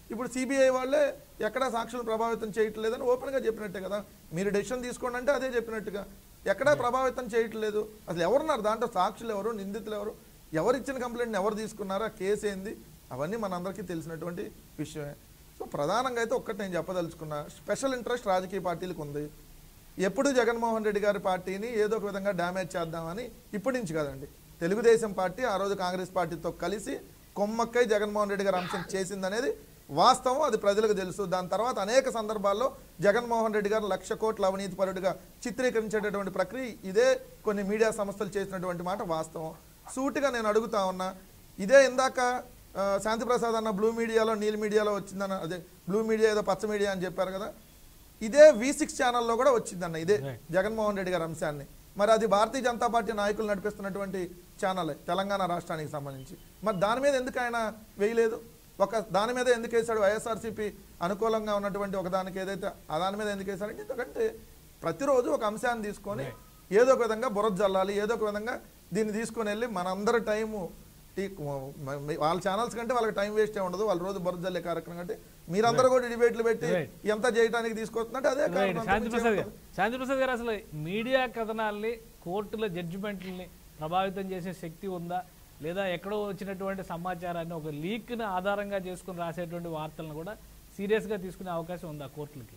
ఇప్పుడు సిబిఐ వాళ్ళే ఎక్కడా సాక్షులు ప్రభావితం చేయట్లేదని ఓపెన్గా చెప్పినట్టే కదా మీరు డెసిషన్ తీసుకోండి అంటే అదే చెప్పినట్టుగా ఎక్కడా ప్రభావితం చేయట్లేదు అసలు ఎవరున్నారు దాంట్లో సాక్షులు ఎవరు నిందితులు ఎవరు ఎవరు ఇచ్చిన కంప్లైంట్ని ఎవరు తీసుకున్నారో ఆ కేసు ఏంది అవన్నీ మనందరికీ తెలిసినటువంటి విషయమే సో ప్రధానంగా అయితే ఒక్కటి నేను చెప్పదలుచుకున్నా స్పెషల్ ఇంట్రెస్ట్ రాజకీయ పార్టీలకు ఉంది ఎప్పుడు జగన్మోహన్ రెడ్డి గారి పార్టీని ఏదో ఒక విధంగా డ్యామేజ్ చేద్దామని ఇప్పటి నుంచి కాదండి తెలుగుదేశం పార్టీ ఆ రోజు కాంగ్రెస్ పార్టీతో కలిసి కొమ్మక్కై జగన్మోహన్ రెడ్డి గారు అంశం చేసిందనేది వాస్తవం అది ప్రజలకు తెలుసు దాని తర్వాత అనేక సందర్భాల్లో జగన్మోహన్ రెడ్డి గారు లక్ష కోట్ల అవినీతి పరుడిగా చిత్రీకరించేటటువంటి ప్రక్రియ ఇదే కొన్ని మీడియా సంస్థలు చేసినటువంటి మాట వాస్తవం సూటిగా నేను అడుగుతా ఉన్నా ఇదే ఇందాక ఆ, శాంతిప్రసాద్ అన్న బ్లూ మీడియాలో నీల్ మీడియాలో వచ్చిందన్న అదే బ్లూ మీడియా ఏదో పచ్చ మీడియా అని చెప్పారు కదా ఇదే వి సిక్స్ ఛానల్లో కూడా వచ్చిందన్న ఇదే Right. జగన్మోహన్ రెడ్డి గారి అంశాన్ని మరి అది భారతీయ జనతా పార్టీ నాయకులు నడిపిస్తున్నటువంటి ఛానల్ తెలంగాణ రాష్ట్రానికి సంబంధించి మరి దాని మీద ఎందుకు ఆయన వేయలేదు ఒక దాని మీద ఎందుకు వేశాడు వైఎస్ఆర్సీపీ అనుకూలంగా ఉన్నటువంటి ఒక దానికి ఏదైతే ఆ దాని మీద ఎందుకు వేశాడంటే ఎందుకంటే ప్రతిరోజు ఒక అంశాన్ని తీసుకొని ఏదో ఒక విధంగా బురద జల్లాలి ఏదో ఒక విధంగా దీన్ని తీసుకొని వెళ్ళి మనందరి టైము టీ- మ- మ- వాళ్ళ ఛానల్స్ కంటే వాళ్ళకి టైం వేస్ట్ ఉండదు వాళ్ళ రోజు బురద జల్లే కార్యక్రమం అంటే మీరందరూ కూడా డిబేట్లు పెట్టి Right. ఎంత చేయడానికి తీసుకొస్తున్నట్టే అదే రైట్ కారణం. శాంతి ప్రసాద్ గారు శాంతి ప్రసాద్ గారు అసలు మీడియా కథనాల్ని కోర్టుల జడ్జిమెంట్లని ప్రభావితం చేసే శక్తి ఉందా లేదా ఎక్కడో వచ్చినటువంటి సమాచారాన్ని ఒక లీక్ని ఆధారంగా చేసుకుని రాసేటువంటి వార్తలను కూడా సీరియస్గా తీసుకునే అవకాశం ఉందా కోర్టులకి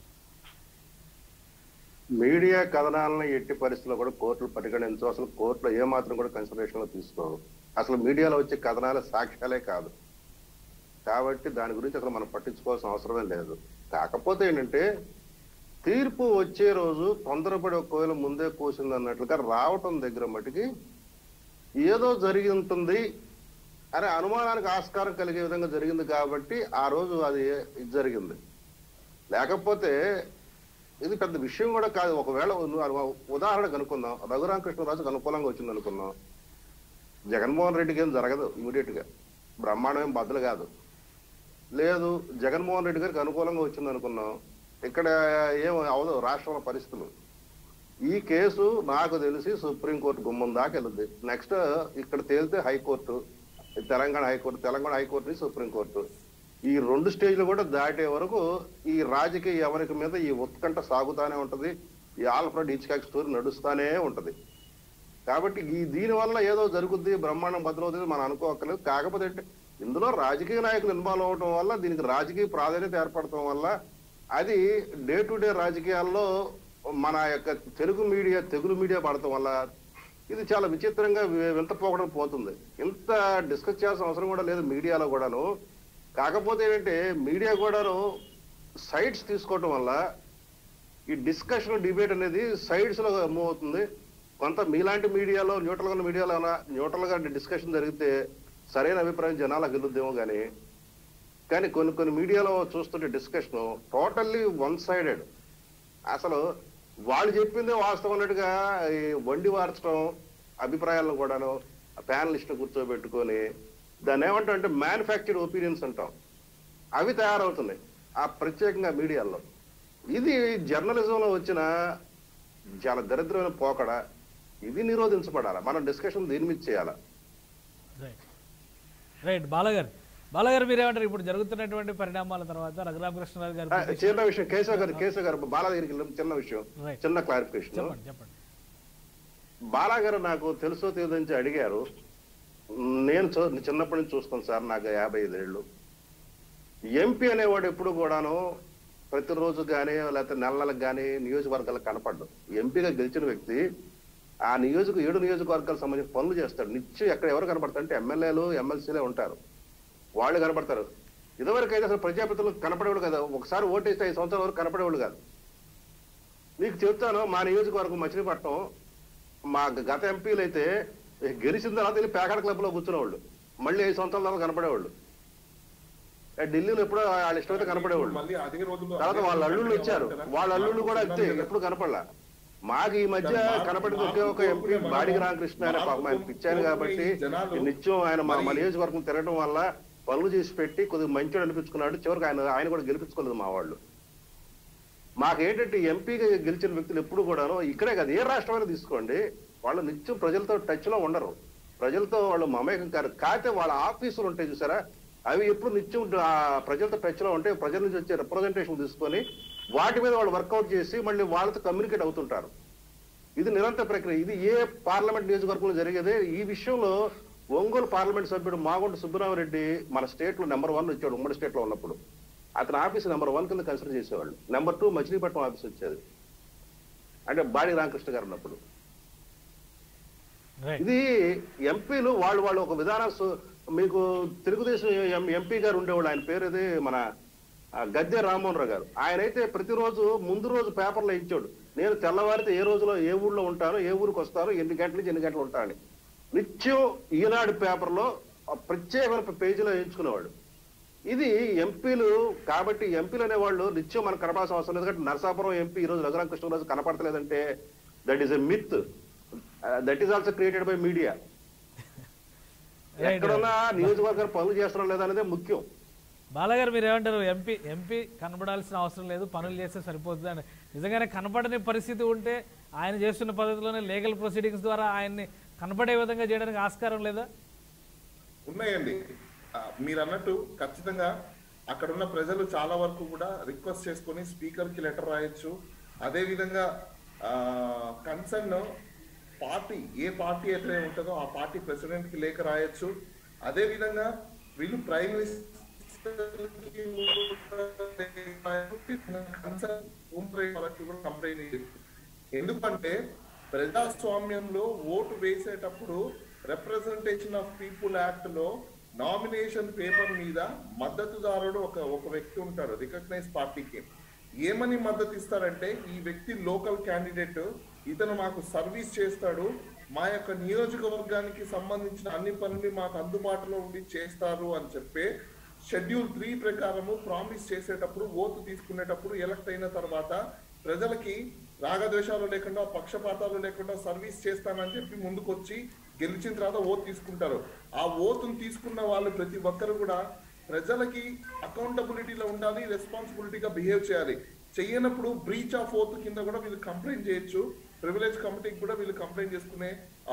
మీడియా కథనాలను ఎట్టి పరిస్థితుల్లో కూడా కోర్టులు పరిగణించవు అసలు కోర్టులో ఏమాత్రం కూడా కన్సిడరేషన్ లో తీసుకోవు అసలు మీడియాలో వచ్చే కథనాల సాక్ష్యాలే కాదు కాబట్టి దాని గురించి అసలు మనం పట్టించుకోవాల్సిన అవసరమే లేదు కాకపోతే ఏంటంటే తీర్పు వచ్చే రోజు తొందరపడి ఒకవేళ ముందే కూసింది అన్నట్లుగా రావటం దగ్గర మటుకి ఏదో జరిగి ఉంటుంది అనే అనుమానానికి ఆస్కారం కలిగే విధంగా జరిగింది కాబట్టి ఆ రోజు అది ఇది జరిగింది లేకపోతే ఇది పెద్ద విషయం కూడా కాదు ఒకవేళ నువ్వు ఉదాహరణకు అనుకుందాం రఘురామకృష్ణరాజుకు అనుకూలంగా వచ్చింది అనుకుందాం జగన్మోహన్ రెడ్డికి ఏం జరగదు ఇమీడియట్ గా బ్రహ్మాండం ఏం బద్దలు కాదు లేదు జగన్మోహన్ రెడ్డి గారికి అనుకూలంగా వచ్చింది అనుకున్నాం ఇక్కడ ఏం అవదు రాష్ట్రంలో పరిస్థితులు ఈ కేసు నాకు తెలిసి సుప్రీంకోర్టు గుమ్మం దాకా వెళ్తుంది నెక్స్ట్ ఇక్కడ తేలితే high court Telangana high court Telangana high court నుంచి సుప్రీంకోర్టు ఈ రెండు స్టేజ్లు కూడా దాటే వరకు ఈ రాజకీయ ఎవరికి మీద ఈ ఉత్కంఠ సాగుతానే ఉంటది ఈ ఆల్ఫ్రెడ్ ఇచ్కాక్ స్టోరీ నడుస్తానే ఉంటది కాబట్టి ఈ దీని వల్ల ఏదో జరుగుద్ది బ్రహ్మాండం భద్రవుతుంది మనం అనుకోకలేదు కాకపోతే ఏంటి, ఇందులో రాజకీయ నాయకులు ఇన్వాల్వ్ అవడం వల్ల దీనికి రాజకీయ ప్రాధాన్యత ఏర్పడటం వల్ల అది డే టు డే రాజకీయాల్లో మన యొక్క తెలుగు మీడియా తెగులు మీడియా పడటం వల్ల ఇది చాలా విచిత్రంగా వి- వింత పోకడం పోతుంది ఇంత డిస్కస్ చేయాల్సిన అవసరం కూడా లేదు మీడియాలో కూడాను కాకపోతే ఏంటంటే మీడియా కూడాను సైడ్స్ తీసుకోవటం వల్ల ఈ డిస్కషన్ డిబేట్ అనేది సైడ్స్ లో మూవ్ అవుతుంది కొంత మీలాంటి మీడియాలో న్యూట్రల్ గా ఉన్న మీడియాలో న్యూట్రల్ గా డిస్కషన్ జరిగితే సరైన అభిప్రాయం జనాలకు గెలుద్దేమో కానీ కానీ కొన్ని కొన్ని మీడియాలో చూస్తుంటే డిస్కషన్ టోటల్లీ వన్ సైడెడ్ అసలు వాళ్ళు చెప్పిందే వాస్తవం అన్నట్టుగా ఈ వండి వార్చడం అభిప్రాయాలను కూడాను ప్యానలిస్ట్ కూర్చోబెట్టుకొని దాన్ని ఏమంటాం అంటే మ్యానుఫ్యాక్చర్డ్ ఒపీనియన్స్ అంటాం అవి తయారవుతున్నాయి ఆ ప్రత్యేకంగా మీడియాలో ఇది జర్నలిజంలో వచ్చిన చాలా దరిద్రమైన పోకడ ఇది నిరోధించబడాలి మనం డిస్కషన్ దీని మీద చేయాలి రైట్ రైట్ బాలగారు బాలగారు మీరేమంటారు ఇప్పుడు జరుగుతున్నటువంటి పరిణామాల తర్వాత రఘురామకృష్ణరాజు గారు ఆ, చిన్న విషయం కేశవ్ గారు కేశవ్ గారు బాలా దగ్గరికి వెళ్ళాం చిన్న విషయం Right. చిన్న క్లారిఫికేషన్ చెప్పండి చెప్పండి బాలా గారు నాకు తెలుసో తెలియదు నుంచి అడిగారు నేను చూ- చిన్నప్పటి నుంచి చూస్తాను సార్ నాకు యాభై ఐదేళ్ళు ఎంపీ అనేవాడు ఎప్పుడు కూడాను ప్రతిరోజు కానీ లేకపోతే నెల నెలకు కానీ నియోజకవర్గాలకు కనపడ్డు ఎంపీగా గెలిచిన వ్యక్తి ఆ నియోజక ఏడు నియోజకవర్గాలకు సంబంధించిన పనులు చేస్తాడు నిత్యం ఎక్కడ ఎవరు కనపడతారు అంటే ఎమ్మెల్యేలు ఎమ్మెల్సీలే ఉంటారు వాళ్ళు కనపడతారు ఇదివరకు అయితే అసలు ప్రజాప్రతినిధులు కనపడేవాడు కదా ఒకసారి ఓటేస్తే ఐదు సంవత్సరాల వరకు కనపడేవాడు కాదు నీకు చెప్తాను మా నియోజకవర్గం మచిలీపట్నం మా గత ఎంపీలు అయితే గెలిచిన తర్వాత వెళ్ళి పేకాడ క్లబ్ లో కూర్చునేవాళ్ళు మళ్ళీ ఐదు సంవత్సరాల తర్వాత కనపడేవాళ్ళు ఏ ఢిల్లీలో ఎప్పుడో వాళ్ళ ఇష్టమైతే కనపడేవాళ్ళు మళ్ళీ అదే రోజుల్లో తర్వాత అదే వాళ్ళ రోజుల్లో అల్లుళ్ళు వచ్చారు కదా. వాళ్ళ అల్లుళ్ళు కూడా అంతే కదా. ఎప్పుడు కనపడలా మాకు ఈ మధ్య మాకు- కనపడింది ఒకే ఒక మాకు ఎంపీ మాకు బాడిగి రామకృష్ణ ఆయన పాపం ఆయన మాకు పిచ్చాను కాబట్టి జనాలు నిత్యం ఆయన మా మా మరి- నియోజకవర్గం తిరగడం వల్ల పనులు చేసి పెట్టి కొద్దిగా మంచోడు అనిపించుకున్నాడు చివరికి ఆయన ఆయన కూడా గెలిపించుకోలేదు మా వాళ్ళు మాకేంటంటే ఎంపీగా గెలిచిన వ్యక్తులు ఎప్పుడు కూడాను ఇక్కడే కాదు ఏ రాష్ట్రమైనా తీసుకోండి వాళ్ళు నిత్యం ప్రజలతో టచ్ లో ఉండరు ప్రజలతో వాళ్ళు మమేకం కాదు కాకపోతే వాళ్ళ ఆఫీసులు ఉంటాయి చూసారా అవి ఎప్పుడు నిత్యం ఆ ప్రజలతో టచ్ లో ఉంటే ప్రజల నుంచి వచ్చే రిప్రజెంటేషన్ తీసుకొని వాటి మీద వాళ్ళు వర్కౌట్ చేసి మళ్ళీ వాళ్ళతో కమ్యూనికేట్ అవుతుంటారు ఇది నిరంతర ప్రక్రియ ఇది ఏ పార్లమెంట్ నియోజకవర్గంలో జరిగేదే ఈ విషయంలో ఒంగోలు పార్లమెంట్ సభ్యుడు మాగుంట సుబ్బరామరెడ్డి మన స్టేట్ లో నెంబర్ వన్ వచ్చాడు ఉమ్మడి స్టేట్ లో ఉన్నప్పుడు అతని ఆఫీస్ నెంబర్ వన్ కింద కన్సిడర్ చేసేవాళ్ళు నెంబర్ టూ మచిలీపట్నం ఆఫీస్ వచ్చేది అంటే బాడి రామకృష్ణ గారు ఉన్నప్పుడు రైట్ ఇది ఎంపీలు వాళ్ళు వాళ్ళు ఒక విధానం సు- మీకు తెలుగుదేశం ఎం- ఎంపీ గారు ఉండేవాళ్ళు ఆయన పేరు ఇది మన ఆ, గద్దె రామ్మోహన్ రావు గారు ఆయన అయితే ప్రతిరోజు ముందు రోజు పేపర్లో ఇచ్చాడు నేను తెల్లవారితే ఏ రోజులో ఏ ఊళ్ళో ఉంటాను ఏ ఊరికి వస్తాను ఎన్ని గంటల నుంచి ఎన్ని గంటలు ఉంటానని నిత్యం ఈనాడు పేపర్లో ఆ ప్రత్యేకమైన పేజీలో వేయించుకునేవాడు ఇది ఎంపీలు కాబట్టి ఎంపీలు అనేవాళ్ళు నిత్యం మనకు కనపడాల్సిన అవసరం లేదు ఎందుకంటే నరసాపురం ఎంపీ ఈ రోజు రఘురామ కృష్ణరాజు కనపడతలేదంటే that is a myth that is also created by media Right. ఎక్కడున్నా నియోజకవర్గాలు పనులు చేస్తున్నాం లేదా అనేది ముఖ్యం బాలగారు మీరు ఏమంటారు ఎంపీ ఎంపీ కనబడాల్సిన అవసరం లేదు పనులు చేస్తే సరిపోతుంది అని నిజంగానే కనపడని పరిస్థితి ఉంటే ఆయన చేస్తున్న పద్ధతిలోనే లీగల్ ప్రొసీడింగ్స్ ద్వారా ఆయన్ని కనపడే విధంగా చేయడానికి ఆస్కారం లేదా ఉన్నాయండి ఆ, మీరు అన్నట్టు ఖచ్చితంగా అక్కడ ఉన్న ప్రజలు చాలా వరకు కూడా రిక్వెస్ట్ చేసుకొని స్పీకర్ కి లెటర్ రాయొచ్చు అదే విధంగా కన్సర్న్ పార్టీ ఏ పార్టీ అయితే ఉంటుందో ఆ పార్టీ ప్రెసిడెంట్ కి లేఖ రాయొచ్చు అదే విధంగా వీళ్ళు ప్రైమ్ మినిస్టర్ కంప్లైంట్ ఎందుకంటే ప్రజాస్వామ్యంలో ఓటు వేసేటప్పుడు రిప్రజెంటేషన్ ఆఫ్ పీపుల్ యాక్ట్ లో నామినేషన్ పేపర్ మీద మద్దతుదారుడు ఒక ఒక వ్యక్తి ఉంటాడు రికగ్నైజ్ పార్టీకి ఏమని మద్దతు ఇస్తారంటే ఈ వ్యక్తి లోకల్ క్యాండిడేట్ ఇతను మాకు సర్వీస్ చేస్తాడు మా యొక్క నియోజకవర్గానికి సంబంధించిన అన్ని పనులు మాకు అందుబాటులో ఉండి చేస్తారు అని చెప్పి షెడ్యూల్ త్రీ ప్రకారము ప్రామిస్ చేసేటప్పుడు ఓటు తీసుకునేటప్పుడు ఎలక్ట్ అయిన తర్వాత ప్రజలకి రాగద్వేషాలు లేకుండా పక్షపాతాలు లేకుండా సర్వీస్ చేస్తానని చెప్పి ముందుకొచ్చి గెలిచిన తర్వాత ఓటు తీసుకుంటారు ఆ ఓటును తీసుకున్న వాళ్ళు ప్రతి ఒక్కరు కూడా ప్రజలకి అకౌంటబిలిటీలో ఉండాలి రెస్పాన్సిబిలిటీగా బిహేవ్ చేయాలి చెయ్యనప్పుడు బ్రీచ్ ఆఫ్ ఓత్ కింద కూడా వీళ్ళు కంప్లైంట్ చేయొచ్చు ప్రివిలేజ్ కమిటీకి కూడా వీళ్ళు కంప్లైంట్ చేసుకునే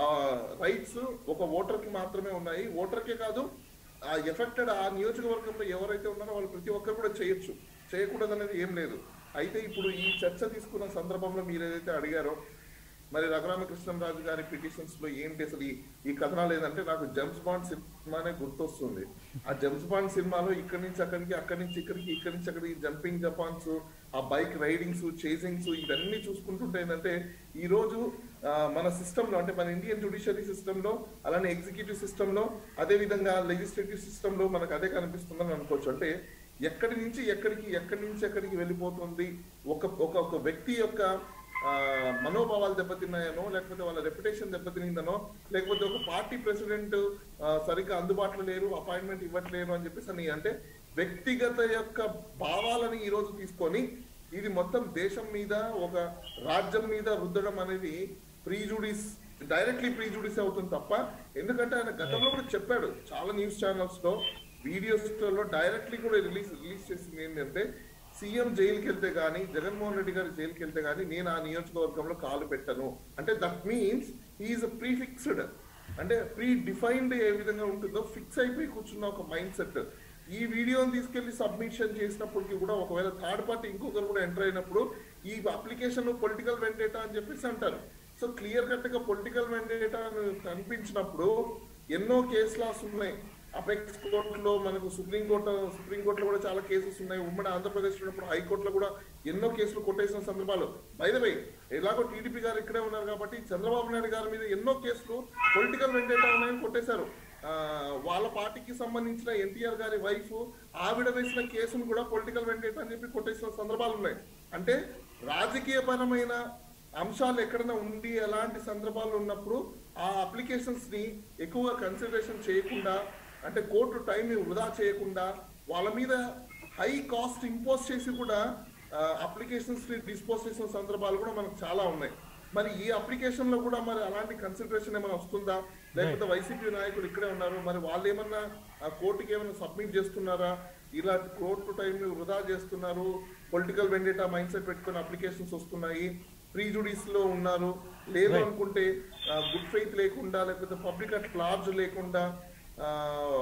రైట్స్ ఒక ఓటర్ కి మాత్రమే ఉన్నాయి ఓటర్కే కాదు ఆ ఎఫెక్టెడ్ ఆ నియోజకవర్గంలో ఎవరైతే ఉన్నారో వాళ్ళు ప్రతి ఒక్కరు కూడా చేయొచ్చు చేయకూడదు అనేది ఏం లేదు అయితే ఇప్పుడు ఈ చర్చ తీసుకున్న సందర్భంలో మీరు ఏదైతే అడిగారో మరి రఘురామకృష్ణరాజు గారి పిటిషన్స్ లో ఏంటి అసలు ఈ ఈ కథనాలు ఏంటంటే నాకు జమ్స్ బాండ్ సినిమానే గుర్తొస్తుంది ఆ జమ్స్ బాండ్ సినిమాలో ఇక్కడి నుంచి అక్కడికి అక్కడి నుంచి ఇక్కడికి ఇక్కడి నుంచి అక్కడికి జంపింగ్ జపాన్స్ ఆ బైక్ రైడింగ్స్ చేసింగ్స్ ఇవన్నీ చూసుకుంటుంటే ఏంటంటే ఈ రోజు ఆ, మన సిస్టమ్ లో అంటే మన ఇండియన్ జుడిషియరీ సిస్టమ్ లో అలానే ఎగ్జిక్యూటివ్ సిస్టమ్ లో అదే విధంగా లెజిస్లేటివ్ సిస్టమ్ లో మనకు అదే కనిపిస్తుందని అనుకోవచ్చు అంటే ఎక్కడి నుంచి ఎక్కడికి ఎక్కడి నుంచి ఎక్కడికి వెళ్ళిపోతుంది ఒక ఒక ఒక వ్యక్తి యొక్క ఆ, మనోభావాలు దెబ్బతిన్నాయనో లేకపోతే వాళ్ళ రెప్యుటేషన్ దెబ్బతినిందనో లేకపోతే ఒక పార్టీ ప్రెసిడెంట్ సరిగ్గా అందుబాటులో లేరు అపాయింట్మెంట్ ఇవ్వట్లేరు అని చెప్పేసి అని అంటే వ్యక్తిగత యొక్క భావాలని ఈ రోజు తీసుకొని ఇది మొత్తం దేశం మీద ఒక రాజ్యం మీద రుద్దడం అనేది ప్రీజుడిస్ డైరెక్ట్లీ ప్రీజుడిస్ అవుతుంది తప్ప ఎందుకంటే ఆయన గతంలో కూడా చెప్పాడు చాలా న్యూస్ ఛానల్స్ లో వీడియోస్ లో డైరెక్ట్లీ కూడా రిలీజ్ రిలీజ్ చేసింది ఏంటంటే సీఎం జైలుకి వెళ్తే గానీ జగన్మోహన్ రెడ్డి గారు జైలుకి వెళ్తే గానీ నేను ఆ నియోజకవర్గంలో కాలు పెట్టను అంటే దట్ మీన్స్ హీఈస్ ప్రీఫిక్స్డ్ అంటే ప్రీ డిఫైన్డ్ ఏ విధంగా ఉంటుందో ఫిక్స్ అయిపోయి కూర్చున్న ఒక మైండ్ సెట్ ఈ వీడియోని తీసుకెళ్లి సబ్మిషన్ చేసినప్పటికీ కూడా ఒకవేళ థర్డ్ పార్టీ ఇంకొకరు కూడా ఎంటర్ అయినప్పుడు ఈ అప్లికేషన్ పొలిటికల్ వెండేటా అని చెప్పేసి అంటారు సో క్లియర్ కట్ గా పొలిటికల్ వెండేటా కనిపించినప్పుడు ఎన్నో కేసు లాస్ ఉన్నాయి అపెక్స్ కోర్టులో మనకు సుప్రీం కోర్టు సుప్రీం కోర్టులో కూడా చాలా కేసెస్ ఉన్నాయి ఉమ్మడి ఆంధ్రప్రదేశ్ ఉన్నప్పుడు హైకోర్టులో కూడా ఎన్నో కేసులు కొట్టేసిన సందర్భాలు బై ఎలాగో టీడీపీ గారు ఇక్కడే ఉన్నారు కాబట్టి చంద్రబాబు నాయుడు గారి మీద ఎన్నో కేసులు పొలిటికల్ వెండేటా ఉన్నాయని కొట్టేశారు ఆ, వాళ్ళ పార్టీకి సంబంధించిన ఎన్టీఆర్ గారి వైఫ్ ఆవిడ వేసిన కేసును కూడా పొలిటికల్ వెండేటా అని చెప్పి కొట్టేసిన సందర్భాలు ఉన్నాయి అంటే రాజకీయపరమైన అంశాలు ఎక్కడైనా ఉండి ఎలాంటి సందర్భాలు ఉన్నప్పుడు ఆ అప్లికేషన్స్ ని ఎక్కువగా కన్సిడరేషన్ చేయకుండా అంటే కోర్టు టైం ని వృధా చేయకుండా వాళ్ళ మీద హై కాస్ట్ ఇంపోజ్ చేసి కూడా అప్లికేషన్స్ ని డిస్పోజ్ చేసిన సందర్భాలు కూడా మనకు చాలా ఉన్నాయి మరి ఈ అప్లికేషన్ లో కూడా మరి అలాంటి కన్సిడరేషన్ ఏమైనా వస్తుందా లేకపోతే వైసీపీ నాయకులు ఇక్కడే ఉన్నారు మరి వాళ్ళు ఏమన్నా ఆ కోర్టుకి ఏమైనా సబ్మిట్ చేస్తున్నారా ఇలా కోర్టు టైం ని వృధా చేస్తున్నారు పొలిటికల్ వెండేటా మైండ్ సెట్ పెట్టుకుని అప్లికేషన్స్ వస్తున్నాయి ప్రీజుడిస్ లో ఉన్నారు లేదు Right. అనుకుంటే గుడ్ ఫెయిత్ లేకుండా లేకపోతే పబ్లిక్ అట్ లార్జ్ లేకుండా ఆ,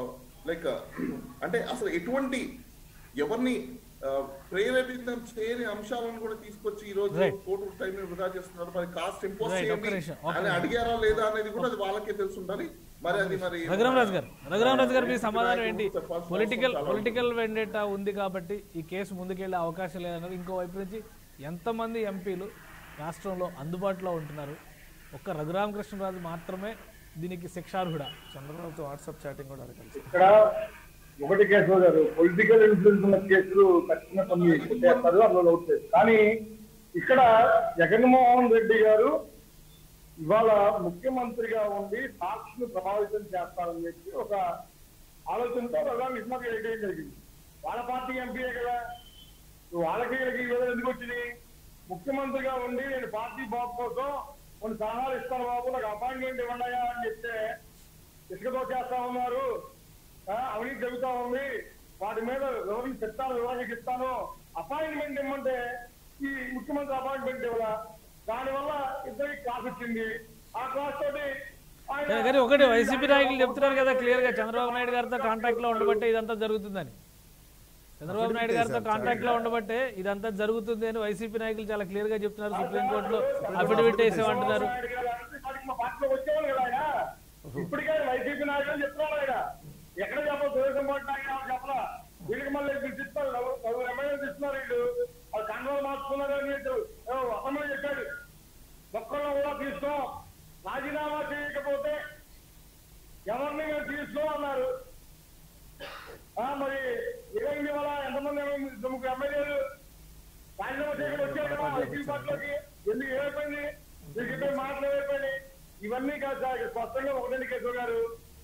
లైక్ అంటే అసలు ఎటువంటి ఎవరిని ఆ, ప్రేరేపితం చేయని అంశాలను కూడా తీసుకొచ్చి ఈ రోజు Right. కోర్టు టైం వృధా చేస్తున్నారు మరి కాస్ట్ ఇంపోజ్ Right, ఒక్క చేయండి నిమిషం, ఒక్క అని నిమిషం. అడిగారా లేదా అనేది కూడా అది వాళ్ళకే తెలిసి ఉండాలి మరి అది మరి రఘురామరాజు గారు రఘురామరాజు గారు మీ సమాధానం ఏంటి చెప్పాల్సిన పొలిటికల్ అవసరం చాలా పొలిటికల్ వెండేటా ఉంది కాబట్టి ఈ కేసు ముందుకెళ్లే అవకాశం లేదన్నారు ఇంకో వైపు నుంచి ఎంతమంది ఎంపీలు రాష్ట్రంలో అందుబాటులో ఉంటున్నారు ఒక్క రఘురామకృష్ణరాజు మాత్రమే దీనికి శిక్షార్హుడా చంద్రబాబుతో వాట్సాప్ చాటింగ్ కూడా అడగాలి ఇక్కడ ఒకటి కేశవ గారు పొలిటికల్ ఇన్ఫ్లుయెన్స్ ఉన్న కేసులు ఖచ్చితంగా కొన్ని చేస్తారు అందులో అవుట్ లేదు కానీ ఇక్కడ జగన్మోహన్ రెడ్డి గారు ఇవాళ ముఖ్యమంత్రిగా ఉండి సాక్షిని ప్రభావితం చేస్తారని చెప్పి ఒక ఆలోచనతో ప్రధాని నిస్మాకి వేయడం జరిగింది వాళ్ళ పార్టీ ఎంపీయే కదా నువ్వు వాళ్ళకి వీళ్ళకి ఈ విధంగా ఎందుకు వచ్చినాయి ముఖ్యమంత్రిగా ఉండి నేను పార్టీ బాబు కోసం కొన్ని సలహాలు ఇస్తాను బాబు నాకు అపాయింట్మెంట్ ఇవ్వండి అని చెప్తే ఇసుకతో చేస్తా ఉన్నారు ఆ, అవినీతి జరుగుతా ఉంది వాటి మీద వివరణ చెప్తాను వివరణ ఇస్తాను అపాయింట్మెంట్ ఇమ్మంటే ఈ ముఖ్యమంత్రి అపాయింట్మెంట్ ఇవ్వాల దానివల్ల ఇద్దరికి క్లాస్ వచ్చింది ఆ క్లాస్ తోటి ఆయన- కానీ- కానీ ఒకటి వైసీపీ నాయకులు చెప్తున్నారు కదా క్లియర్ గా చంద్రబాబు నాయుడు గారితో కాంటాక్ట్ లో ఉండబట్టే ఇదంతా జరుగుతుందని చంద్రబాబు నాయుడు గారితో కాంటాక్ట్ లో ఉండబట్టే ఇదంతా జరుగుతుంది అని వైసీపీ నాయకులు చాలా క్లియర్ గా చెప్తున్నారు సుప్రీంకోర్టులో అఫిడవిట్ వేసామంటున్నారు నాయుడు గారు అంటే వాడికి మా పార్టీలో వచ్చేవాళ్ళు కదా ఆయన ఇప్పటికే వైసీపీ నాయకులు చెప్తున్నాడు ఆయన ఎక్కడ చెప్పదు తెలుగుదేశం పార్టీ నాయకులు ఎవరు చెప్పరా వీళ్ళకి మళ్ళీ పిలిచిస్తారు నలుగురు ఎమ్మెల్యేలు ఇస్తున్నారు వీళ్ళు వాళ్ళు కండలు మార్చుకున్నారు అని అసెంబ్లీ చెప్పాడు ఒక్కళ్ళు కూడా తీసుకోం రాజీనామా చేయకపోతే ఎవరిని మేము తీసుకోం అన్నారు ఆ, మరి ఏమైంది వల్ల ఎంతమంది ఏమైంది? ఇద్దరు ముగ్గురు ఎమ్మెల్యేలు రాజీనామా చేయకుండా వచ్చారు కదా వైసీపీ పార్టీలోకి ఎందుకు ఏమైపోయింది మీకు ఇద్దరు మాటలు ఏమైపోయింది ఇవన్నీ కాదు సార్ ఇక్కడ స్పష్టంగా ఒకటండి కేశవ్ గారు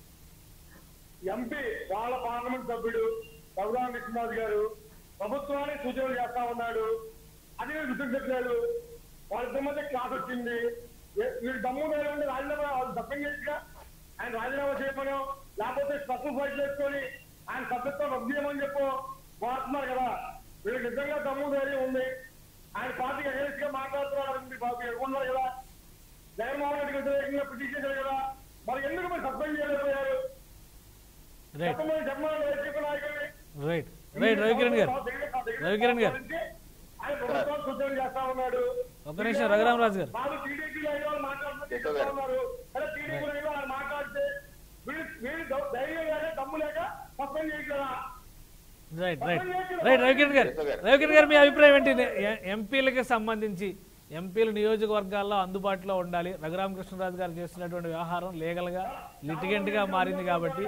ఎంపీ వాళ్ళ పార్లమెంట్ సభ్యుడు రఘురామ కృష్ణరాజు గారు ప్రభుత్వానికి సూచనలు చేస్తా ఉన్నాడు అది వీళ్ళు గుర్తించట్లేదు వాళ్ళిద్దరి మధ్య క్లాస్ వచ్చింది ఏ- వీళ్ళు దమ్ము మీద ఉండి రాజీనామా వాళ్ళు దప్పం చేసిగా ఆయన రాజీనామా చేయమనో లేకపోతే స్పెషల్ ఫైట్ చేసుకొని ఆయన సభ్యత్వం రద్దు చేయమని చెప్పు వాడుతున్నారు కదా వీళ్ళకి నిజంగా దమ్ము ధైర్యం ఉంది ఆయన పార్టీకి అగేన్స్ గా మాట్లాడుతున్నారు అనుకుంది బాబు ఎదుర్కొన్నారు కదా జగన్మోహన్ రెడ్డికి వ్యతిరేకంగా పిటిషన్ చేశారు కదా మరి ఎందుకు మీరు సస్పెండ్ చేయలేకపోయారు రైట్ చెప్పమని చెప్పమని వైసీపీ నాయకుల్ని రైట్ రైట్ రవికిరణ్ గారు రవికిరణ్ గారు. ఆయన ప్రభుత్వం సూచనలు చేస్తా ఉన్నాడు ఒక్క నిమిషం రఘురామరాజు గారు వాళ్ళు టీడీపీ లైన్ వాళ్ళు మాట్లాడుతున్నారు కేశవ్ చెప్తా గారు. ఉన్నారు అరే టీడీపీ లైన్ వాళ్ళు మాట్లాడితే వీళ్ళు వీళ్ళు ధై- ధైర్యం లేక దమ్ము లేక సస్పెండ్ చేయగలరా రైట్ రైట్ రైట్ రవికిరణ్ గారు రవికిరణ్ గారు మీ అభిప్రాయం ఏంటి ఎ- ఎంపీలకి సంబంధించి ఎంపీలు నియోజకవర్గాల్లో అందుబాటులో ఉండాలి రఘురామకృష్ణరాజు గారు చేస్తున్నటువంటి వ్యవహారం లీగల్ గా లిటిగెంట్ గా మారింది కాబట్టి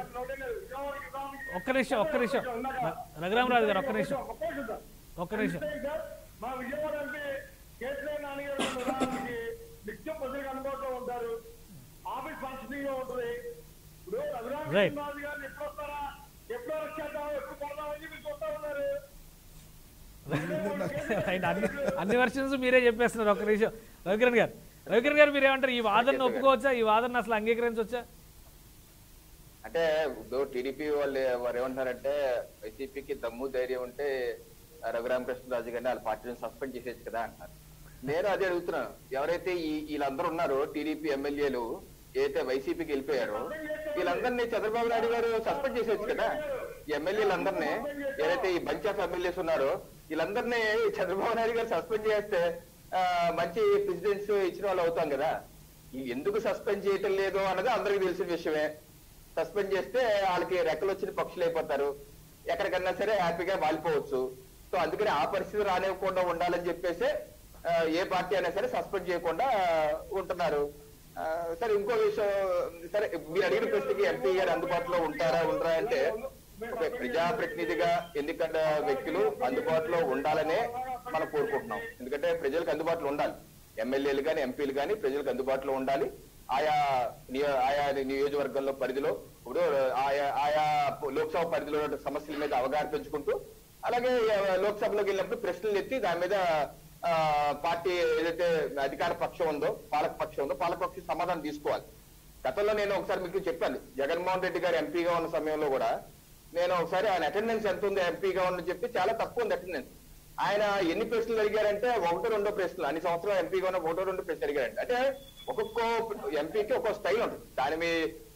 ఒక్క నిమిషం ఒక్క నిమిషం ర- రఘురామరాజు గారు ఒక్క నిమిషం ఒక్క నిమిషం సార్. ఒక్క నిమిషం అంతే సార్ మా విజయవాడ ఎంపీ కేసీఆర్ నాన్నగారు ఉన్న ఉదాహరణకి నిత్యం ప్రజలకు అందుబాటులో ఉంటారు ఆఫీస్ ఫంక్షనింగ్ లో ఉంటుంది ఇప్పుడు రఘురామ Right. కృష్ణరాజు గారిని ఎప్పుడు వస్తారా ఎప్పుడు అరెస్ట్ చేద్దాం ఎప్పుడు పోదామని చెప్పి చూస్తా ఉన్నారు రైట్ అన్ని అన్ని వర్షన్స్ మీరే చెప్పేస్తున్నారు ఒక్క నిమిషం రవికిరణ్ గారు రవికిరణ్ గారు మీరు ఏమంటారు ఈ వాదన ఒప్పుకోవచ్చా ఈ వాదన అసలు అంగీకరించవచ్చా అంటే ఇప్పుడు టీడీపీ వాళ్ళు వారు ఏమంటున్నారంటే వైసీపీకి దమ్ము ధైర్యం ఉంటే రఘురామకృష్ణరాజు గారిని వాళ్ళ పార్టీని సస్పెండ్ చేసేది కదా అంటారు నేను అదే అడుగుతున్నాను ఎవరైతే ఈ వీళ్ళందరూ ఉన్నారో టీడీపీ ఎమ్మెల్యేలు ఏదైతే వైసీపీకి వెళ్ళిపోయారో వీళ్ళందరినీ చంద్రబాబు నాయుడు గారు సస్పెండ్ చేసేయచ్చు కదా ఈ ఎమ్మెల్యేలందరినీ ఏదైతే ఈ బంచ్ ఆఫ్ ఎమ్మెల్యేస్ ఉన్నారో వీళ్ళందరినీ చంద్రబాబు నాయుడు గారు సస్పెండ్ చేస్తే ఆ, మంచి ప్రెసిడెంట్స్ ఇచ్చిన వాళ్ళు అవుతాం కదా ఈ ఎందుకు సస్పెండ్ చేయటం లేదు అన్నది అందరికీ తెలిసిన విషయమే సస్పెండ్ చేస్తే వాళ్ళకి రెక్కలు వచ్చిన పక్షులు అయిపోతారు ఎక్కడికన్నా సరే హ్యాపీగా వాలిపోవచ్చు సో అందుకని ఆ పరిస్థితి రానివ్వకుండా ఉండాలని చెప్పేసి ఆ, ఏ పార్టీ అయినా సరే సస్పెండ్ చేయకుండా ఉంటున్నారు ఆ, సరే ఇంకో విషయం సరే మీరు అడిగిన ప్రశ్నకి ఎంపీ గారు అందుబాటులో ఉంటారా ఉండరా అంటే ఒక ప్రజాప్రతినిధిగా ఎన్నికల వ్యక్తులు అందుబాటులో ఉండాలనే మనం కోరుకుంటున్నాం ఎందుకంటే ప్రజలకు అందుబాటులో ఉండాలి ఎమ్మెల్యేలు కానీ ఎంపీలు కానీ ప్రజలకు అందుబాటులో ఉండాలి ఆయా నియో- ఆయా నియోజకవర్గంలో పరిధిలో ఇప్పుడు ఆయా ఆయా లోక్సభ పరిధిలో ఉన్న సమస్యల మీద అవగాహన పెంచుకుంటూ అలాగే ఆ, లోక్సభలోకి వెళ్ళినప్పుడు ప్రశ్నలు ఎత్తి దాని మీద ఆ, పార్టీ ఏదైతే అధికార పక్షం ఉందో పాలక పక్షం ఉందో పాలక పక్షం సమాధానం తీసుకోవాలి గతంలో నేను ఒకసారి మీకు చెప్పాను జగన్మోహన్ రెడ్డి గారు ఎంపీగా ఉన్న సమయంలో కూడా నేను ఒకసారి ఆయన అటెండెన్స్ ఎంత ఉంది ఎంపీగా ఉన్న చెప్పి చాలా తక్కువ ఉంది అటెండెన్స్ ఆయన ఎన్ని ప్రశ్నలు అడిగారంటే ఒకటో రెండో ప్రశ్నలు అన్ని సంవత్సరాలు ఎంపీగా ఉన్న ఒకటో రెండో ప్రశ్నలు అడిగారంటే అంటే ఒక్కొక్క ఎంపీకి ఒక్కొక్క స్టైల్ ఉంటుంది దాని మీ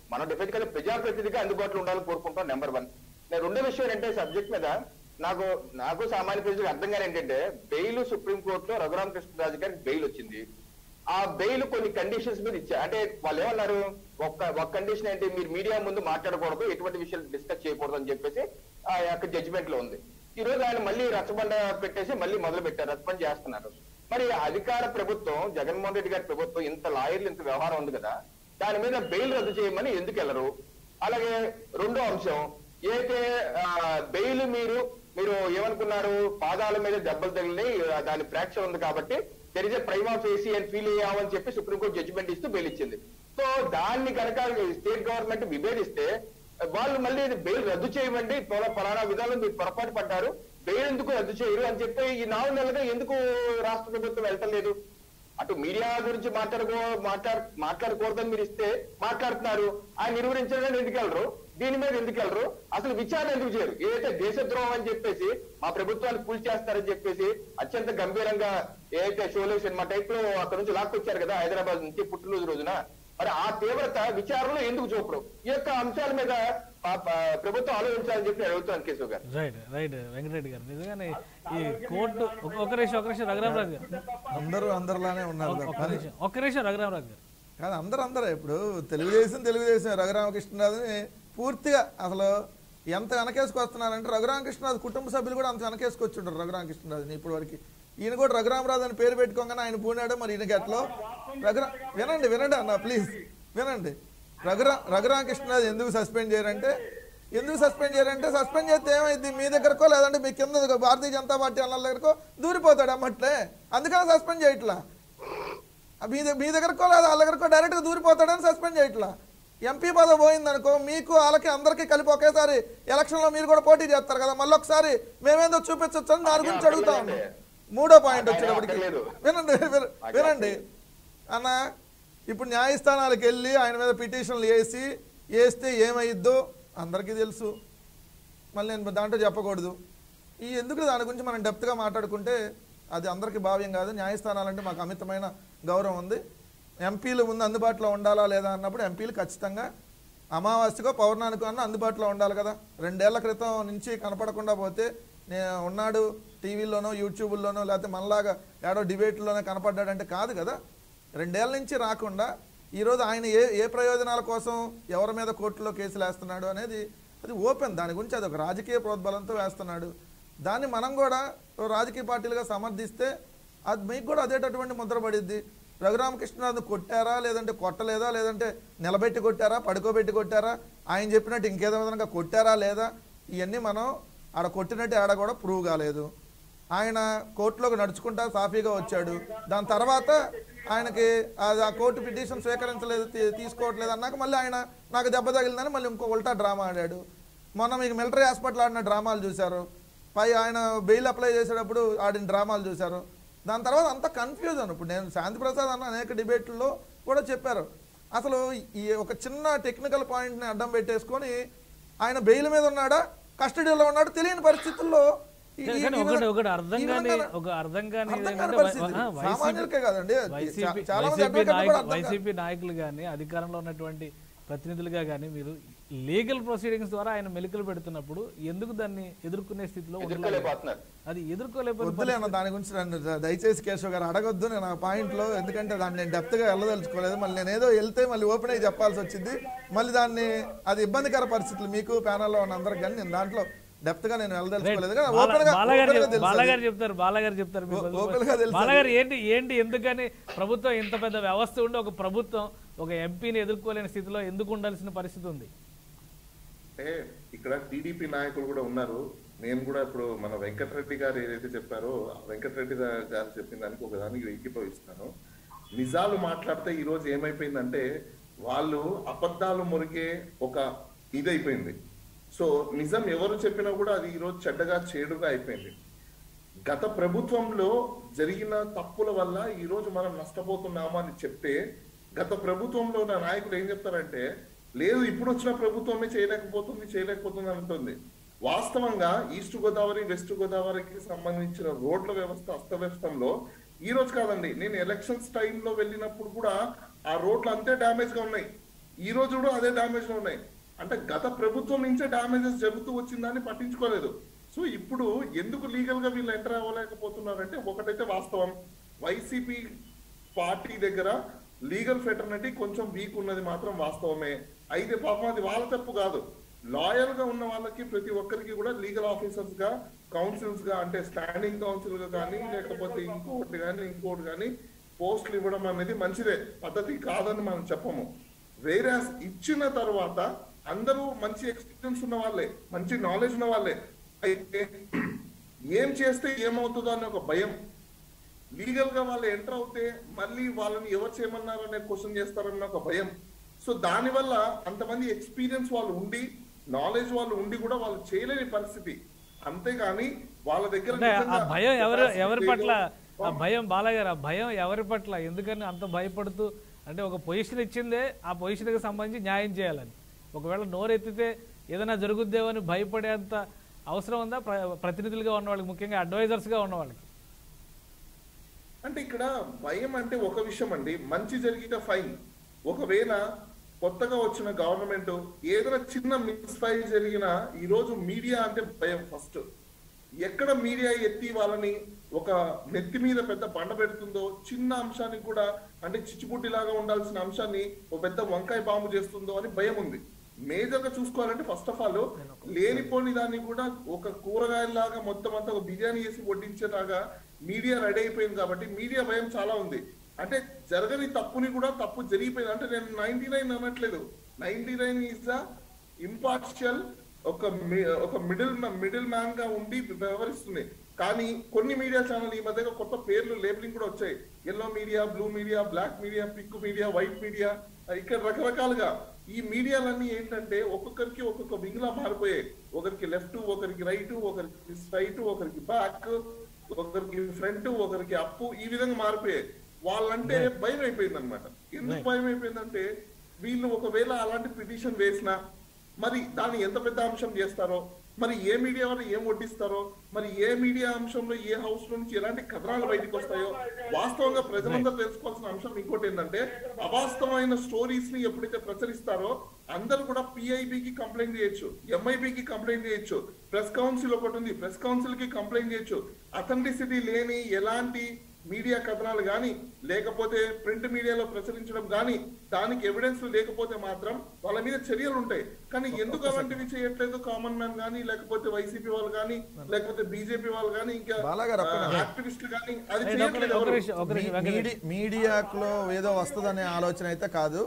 మనం డెఫినెట్ గా ప్రజాప్రతినిధిగా అందుబాటులో ఉండాలని కోరుకుంటాం నెంబర్ వన్ నేను రెండో విషయం ఏంటంటే సబ్జెక్ట్ మీద నాకు నాకు సామాన్య ప్రజలకు అర్థం కాని ఏంటంటే బెయిల్ సుప్రీం కోర్టులో రఘురామ కృష్ణరాజు గారికి బెయిల్ వచ్చింది ఆ బెయిల్ కొన్ని కండిషన్స్ మీద ఇచ్చారు అంటే వాళ్ళు ఏమన్నారు ఒక్క ఒక కండిషన్ ఏంటి మీరు మీడియా ముందు మాట్లాడకూడదు ఎటువంటి విషయాలు డిస్కస్ చేయకూడదు అని చెప్పేసి ఆ యొక్క జడ్జిమెంట్ లో ఉంది ఈ రోజు ఆయన మళ్ళీ రచ్చబండ పెట్టేసి మళ్ళీ మొదలు పెట్టారు రచ్చబండ చేస్తున్నారు మరి అధికార ప్రభుత్వం జగన్మోహన్ రెడ్డి గారి ప్రభుత్వం ఇంత లాయర్లు ఇంత వ్యవహారం ఉంది కదా దాని మీద బెయిల్ రద్దు చేయమని ఎందుకు వెళ్ళరు అలాగే రెండో అంశం ఏదైతే బెయిల్ మీరు మీరు ఏమనుకున్నారు పాదాల మీద దెబ్బలు తగిలినాయి ఆ, దాని ఫ్రాక్చర్ ఉంది కాబట్టి there is a prima facie అని ఫీల్ అయ్యామని చెప్పి సుప్రీంకోర్టు జడ్జిమెంట్ ఇస్తూ బెయిల్ ఇచ్చింది సో దాన్ని కనుక స్టేట్ గవర్నమెంట్ విభేదిస్తే వాళ్ళు మళ్ళీ ఇది బెయిల్ రద్దు చేయమండి పలా- పలానా విధాలు మీరు పొరపాటు పడ్డారు బెయిల్ ఎందుకు రద్దు చేయరు అని చెప్పి ఈ నాలుగు నెలలుగా ఎందుకు రాష్ట్ర ప్రభుత్వం వెళ్ళటలేదు అటు మీడియా గురించి మాట్లాడుకో మాట్లాడు మాట్లాడకూడదని మీరు ఇస్తే మాట్లాడుతున్నారు ఆయన నిర్వహించడానికి ఎందుకు వెళ్ళరు దీని మీద ఎందుకు వెళ్ళరు అసలు విచారణ ఎందుకు చేయరు ఏదైతే దేశద్రోహం అని చెప్పేసి మా ప్రభుత్వాన్ని కూల్ చేస్తారని చెప్పేసి అత్యంత గంభీరంగా ఏదైతే షోలో సినిమా టైప్ లో అక్కడ నుంచి లాక్కొచ్చారు కదా హైదరాబాద్ నుంచి పుట్టినరోజు రోజున మరి ఆ తీవ్రత విచారణలో ఎందుకు చూపరు ఈ యొక్క అంశాల మీద ఆ, ఆ, ప్రభుత్వం ఆలోచించాలని చెప్పి నేను అడుగుతున్నాను కేశవ్ గారు రైట్ రైట్ వెంకటరెడ్డి గారు నిజంగానే ఈ కోర్టు ఒక ఒక నిమిషం ఒక నిమిషం రఘురామరాజు గారు అందరూ అందరిలానే ఉన్నారు ఒక తప్ప నిమిషం ఒక్క నిమిషం రఘురామరాజు గారు కాదు అందరూ అందరూ ఇప్పుడు తెలుగుదేశం తెలుగుదేశం రఘురామకృష్ణరాజుని పూర్తిగా అసలు ఎంత వెనకేసుకొస్తున్నారంటే రఘురామకృష్ణరాజు కుటుంబ సభ్యులు కూడా అంత వెనకేసుకొచ్చుంటారు రఘురామకృష్ణరాజుని ఇప్పటి వరకు ఈయన కూడా రఘురామరాజు అని పేరు పెట్టుకోగానే ఆయన పూనాడు మరి ఈయన గట్లో రఘురా వినండి వినండి అన్న ప్లీజ్ వినండి రఘురా రఘురామకృష్ణరాజు ఎందుకు సస్పెండ్ చేయరంటే ఎందుకు సస్పెండ్ చేయరంటే సస్పెండ్ చేస్తే ఏమైంది మీ దగ్గరకో లేదంటే మీ కింద భారతీయ జనతా పార్టీ అన్న దగ్గరకో దూరిపోతాడు అమ్మట్లే అందుకని సస్పెండ్ చేయట్లా ఆ మీ దగ్గర మీ దగ్గరకో లేదా వాళ్ళ దగ్గరకో డైరెక్ట్గా దూరిపోతాడని సస్పెండ్ చేయట్లా ఎంపీ పదవి పోయిందనుకో మీకు వాళ్ళకి అందరికీ కలిపి ఒకేసారి ఎలక్షన్లో మీరు కూడా పోటీ చేస్తారు కదా మళ్ళీ ఒకసారి మేమేందో చూపించవచ్చు అని దాని గురించి అడుగుతా ఉన్నాం మూడో పాయింట్ వచ్చేటప్పటికి అక్కర్లేదు. వినండి విన- వినండి అన్న ఇప్పుడు న్యాయస్థానాలకు వెళ్ళి ఆయన మీద పిటిషన్లు వేసి వేస్తే ఏమైద్దో అందరికీ తెలుసు మళ్ళీ నేను దాంట్లో చెప్పకూడదు ఈ ఎందుకు దాని గురించి మనం డెప్త్గా మాట్లాడుకుంటే అది అందరికీ భావ్యం కాదు న్యాయస్థానాలంటే మాకు అమితమైన గౌరవం ఉంది ఎంపీలు ముందు అందుబాటులో ఉండాలా లేదా అన్నప్పుడు ఎంపీలు ఖచ్చితంగా అమావాస్యకో పౌర్ణానికో అన్న అందుబాటులో ఉండాలి కదా రెండేళ్ల క్రితం నుంచి కనపడకుండా పోతే నేను ఉన్నాడు టీవీలోనో యూట్యూబ్లోనో లేకపోతే మనలాగా ఏడో డిబేట్లోనో కనపడ్డాడంటే కాదు కదా రెండేళ్ల నుంచి రాకుండా ఈరోజు ఆయన ఏ ఏ ప్రయోజనాల కోసం ఎవరి మీద కోర్టులో కేసులు వేస్తున్నాడు అనేది అది ఓపెన్ దాని గురించి అది ఒక రాజకీయ ప్రోద్బలంతో వేస్తున్నాడు దాన్ని మనం కూడా ఓ రాజకీయ పార్టీలుగా సమర్థిస్తే అది మీకు కూడా అదేటటువంటి ముద్ర పడిద్ది రఘురామకృష్ణరాజు కొట్టారా లేదంటే కొట్టలేదా లేదంటే నిలబెట్టి కొట్టారా పడుకోబెట్టి కొట్టారా ఆయన చెప్పినట్టు ఇంకేదో విధంగా కొట్టారా లేదా ఇవన్నీ మనం ఆడ కొట్టినట్టు ఆడ కూడా ప్రూవ్ కాలేదు ఆయన కోర్టులోకి నడుచుకుంటా సాఫీగా వచ్చాడు దాని తర్వాత ఆయనకి అది ఆ కోర్టు పిటిషన్ స్వీకరించలేదు తీ- తీసుకోవట్లేదు అన్నాక మళ్ళీ ఆయన నాకు దెబ్బ తగిలిందని మళ్ళీ ఇంకో ఉల్టా డ్రామా ఆడాడు మొన్న మీకు మిలిటరీ హాస్పిటల్ ఆడిన డ్రామాలు చూశారు పై ఆయన బెయిల్ అప్లై చేసేటప్పుడు ఆడిన డ్రామాలు చూశారు దాని తర్వాత అంత కన్ఫ్యూజన్ ఇప్పుడు నేను శాంతిప్రసాద్ అన్న అనేక డిబేట్లలో కూడా చెప్పారు అసలు ఈ ఒక చిన్న టెక్నికల్ పాయింట్ని అడ్డం పెట్టేసుకొని ఆయన బెయిల్ మీద ఉన్నాడా కస్టడీలో ఉన్నాడు తెలియని పరిస్థితుల్లో ఈ- ఈ- కానీ ఈ ఒకటి విధంగా- ఒకటి అర్థం ఈ కాని విధంగా ఒక అర్థం కాని అర్థం కాని ఏంటంటే పరిస్థితి. వై- ఆ, వైసీపీ సామాన్యులకే కాదండి వైసీపీ చా- చాలా మంది వైసీపీ అడ్వకేట్లు నాయకులు కూడా అర్థం కాదు. వైసీపీ నాయకులు కానీ అధికారంలో ఉన్నటువంటి ప్రతినిధులుగా కానీ మీరు లీగల్ ప్రొసీడింగ్స్ ద్వారా ఆయన మెలికలు పెడుతున్నప్పుడు ఎందుకు దాన్ని ఎదుర్కొనే స్థితిలో ఉండలేదు ఎదుర్కోలేకపోతున్నారు అది ఎదుర్కోలేకపోతే వద్దులే అన్న దాని గురించి నన్ను ద- దయచేసి కేశవ్ గారు అడగొద్దు నేను ఆ పాయింట్లో ఎందుకంటే దాన్ని నేను డెప్త్గా వెళ్ళదలుచుకోలేదు మళ్ళీ నేను ఏదో వెళ్తే మళ్ళీ ఓపెన్ అయ్యి చెప్పాల్సి వచ్చింది మళ్ళీ దాన్ని అది ఇబ్బందికర పరిస్థితులు మీకు ప్యానల్లో ఉన్న అందరికి కానీ నేను దాంట్లో డెప్త్గా నేను వెళ్ళదలుచుకోలేదు కానీ బాల- ఓపెన్గా బాలగారు ఓపెన్గా చెప్- తెలుసు బాలగారు అది. చెప్తారు బాలగారు చెప్తారు మీకు ఓ- వదిలిపో- ఓపెన్గా తెలుసు బాలగారు ఏంటి ఏంటి ఎందుకని ప్రభుత్వం ఇంత పెద్ద వ్యవస్థ ఉండి ఒక ప్రభుత్వం ఒక ఎంపీని ఎదుర్కోలేని స్థితిలో ఎందుకు ఉండాల్సిన పరిస్థితి ఉంది అంటే ఇక్కడ టీడీపీ నాయకులు కూడా ఉన్నారు నేను కూడా ఇప్పుడు మన వెంకటరెడ్డి గారు ఏదైతే చెప్పారో ఆ వెంకటరెడ్డి గా- గారు చెప్పిన దానికి ఒక దానికి ఏకీభవిస్తాను నిజాలు మాట్లాడితే ఈ రోజు ఏమైపోయిందంటే వాళ్ళు అబద్ధాలు మురికే ఒక ఇదైపోయింది సో నిజం ఎవరు చెప్పినా కూడా అది ఈ రోజు చెడ్డగా చేడుగా అయిపోయింది గత ప్రభుత్వంలో జరిగిన తప్పుల వల్ల ఈ రోజు మనం నష్టపోతున్నాము అని చెప్తే గత ప్రభుత్వంలో ఉన్న నాయకులు ఏం చెప్తారంటే లేదు ఇప్పుడు వచ్చిన ప్రభుత్వమే చేయలేకపోతుంది చేయలేకపోతుంది అంటుంది వాస్తవంగా ఈస్ట్ గోదావరి వెస్ట్ గోదావరికి సంబంధించిన రోడ్ల వ్యవస్థ అస్తవ్యస్తంలో ఈ రోజు కాదండి నేను ఎలక్షన్స్ టైంలో వెళ్ళినప్పుడు కూడా ఆ రోడ్లు అంతే డ్యామేజ్ గా ఉన్నాయి ఈ రోజు కూడా అదే డ్యామేజ్ లో ఉన్నాయి అంటే గత ప్రభుత్వం నుంచే డ్యామేజెస్ జరుగుతూ వచ్చిందని పట్టించుకోలేదు సో ఇప్పుడు ఎందుకు లీగల్ గా వీళ్ళు ఎంటర్ అవ్వలేకపోతున్నారంటే ఒకటైతే వాస్తవం వైసీపీ పార్టీ దగ్గర లీగల్ ఫెటర్నిటీ కొంచెం వీక్ ఉన్నది మాత్రం వాస్తవమే అయితే పాపం అది వాళ్ళ తప్పు కాదు లాయర్ గా ఉన్న వాళ్ళకి ప్రతి ఒక్కరికి కూడా లీగల్ ఆఫీసర్స్ గా కౌన్సిల్స్ గా అంటే స్టాండింగ్ కౌన్సిల్ గా కానీ లేకపోతే ఇంకొకటి కానీ ఇంకోటి కానీ పోస్టులు ఇవ్వడం అనేది మంచిదే పద్ధతి కాదని మనం చెప్పము వేరే ఇచ్చిన తర్వాత అందరూ మంచి ఎక్స్పీరియన్స్ ఉన్న వాళ్ళే మంచి నాలెడ్జ్ ఉన్న వాళ్ళే అయితే ఏం చేస్తే ఏమవుతుందో అనే ఒక భయం లీగల్ గా వాళ్ళు ఎంటర్ అవుతే మళ్ళీ వాళ్ళని ఎవరు చేయమన్నారు అనే క్వశ్చన్ చేస్తారన్న ఒక భయం సో దానివల్ల అంతమంది ఎక్స్పీరియన్స్ వాళ్ళు ఉండి నాలెడ్జ్ వాళ్ళు ఉండి కూడా వాళ్ళు చేయలేని పరిస్థితి అంతేగాని వాళ్ళ దగ్గర అంటే ఆ నిజంగా భయం ఎవరు capacity ఎవరి లేదు. పట్ల ఆ భయం బాలగారు ఆ భయం ఎవరి పట్ల ఎందుకని అంత భయపడుతూ అంటే ఒక పొజిషన్ ఇచ్చిందే ఆ పొజిషన్కి సంబంధించి న్యాయం చేయాలని ఒకవేళ నోరెత్తితే ఏదైనా జరుగుద్దేమో అని భయపడేంత అవసరం ఉందా ప్ర- ప్రతినిధులుగా ఉన్న వాళ్ళకి ముఖ్యంగా అడ్వైజర్స్గా ఉన్న వాళ్ళకి అంటే ఇక్కడ భయం అంటే ఒక విషయం అండి మంచి జరిగితే ఫైన్ ఒకవేళ కొత్తగా వచ్చిన గవర్నమెంట్ ఏదైనా చిన్న మిస్ ఫైల్ జరిగినా ఈ రోజు మీడియా అంటే భయం ఫస్ట్ ఎక్కడ మీడియా ఎత్తి వాళ్ళని ఒక నెత్తి మీద పెద్ద బండ పెడుతుందో చిన్న అంశానికి కూడా అంటే చిచ్చుబుడ్డిలాగా ఉండాల్సిన అంశాన్ని ఒక పెద్ద వంకాయ బాంబు చేస్తుందో అని భయం ఉంది మేజర్ గా చూసుకోవాలంటే ఫస్ట్ ఆఫ్ ఆల్ లేనిపోని దాన్ని కూడా ఒక కూరగాయలాగా మొత్తం అంతా ఒక బిర్యానీ చేసి వడ్డించేలాగా మీడియా రెడీ అయిపోయింది కాబట్టి మీడియా భయం చాలా ఉంది అంటే జరగని తప్పుని కూడా తప్పు జరిగిపోయింది అంటే నేను నైన్టీ నైన్ అనట్లేదు ninety nine is the impartial ఒక mi- ఒక మిడిల్ మిడిల్ మ్యాన్ గా ఉండి వ్యవహరిస్తుంది కానీ కొన్ని మీడియా ఛానల్ ఈ మధ్యగా కొత్త పేర్లు లేబులింగ్ కూడా వచ్చాయి yellow media blue media black media pink media white media ఇక్కడ రకరకాలుగా ఈ మీడియాలన్నీ ఏంటంటే ఒక్కొక్కరికి ఒక్కొక్క వింగ్ లా మారిపోయాయి ఒకరికి లెఫ్ట్ ఒకరికి రైట్ ఒకరికి స్ట్రైట్ ఒకరికి బ్యాక్ ఒకరికి ఫ్రంట్ ఒకరికి అప్పు ఈ విధంగా మారిపోయాయి వాళ్ళంటే భయం అయిపోయింది అనమాట ఎందుకు భయం అయిపోయిందంటే వీళ్ళు ఒకవేళ అలాంటి పిటిషన్ వేసినా మరి దాన్ని ఎంత పెద్ద అంశం చేస్తారో మరి ఏ మీడియా వాళ్ళు ఏం వడ్డిస్తారో మరి ఏ మీడియా అంశంలో ఏ హౌస్ నుంచి ఎలాంటి కథనాలు బయటకు వస్తాయో వాస్తవంగా ప్రజలందరూ తెలుసుకోవాల్సిన అంశం ఇంకోటి ఏంటంటే అవాస్తవమైన స్టోరీస్ ని ఎప్పుడైతే ప్రచురిస్తారో అందరూ కూడా పిఐబికి కంప్లైంట్ చేయొచ్చు ఎంఐబికి కంప్లైంట్ చేయొచ్చు ప్రెస్ కౌన్సిల్ ఒకటి ఉంది ప్రెస్ కౌన్సిల్ కి కంప్లైంట్ చేయొచ్చు అథెంటిసిటీ లేని ఎలాంటి మీడియా కథనాలు కానీ లేకపోతే ప్రింట్ మీడియాలో ప్రచురించడం కానీ దానికి ఎవిడెన్స్ లేకపోతే మాత్రం వాళ్ళ మీద చర్యలు ఉంటాయి కానీ ఎందుకు అలాంటివి చేయట్లేదు కామన్ మ్యాన్ కానీ లేకపోతే వైసీపీ వాళ్ళు కానీ లేకపోతే బీజేపీ వాళ్ళు కానీ ఇంకా బాలాగారు ఒక్క నిమిషం. యాక్టివిస్టులు కానీ అది రైట్, ఒక చేయట్లేదు ఒక ఎవరు. నిమిషం ఒక నిమిషం వెంకటేష్. మీడి మీడియాలో ఏదో వస్తుందనే ఆలోచన అయితే కాదు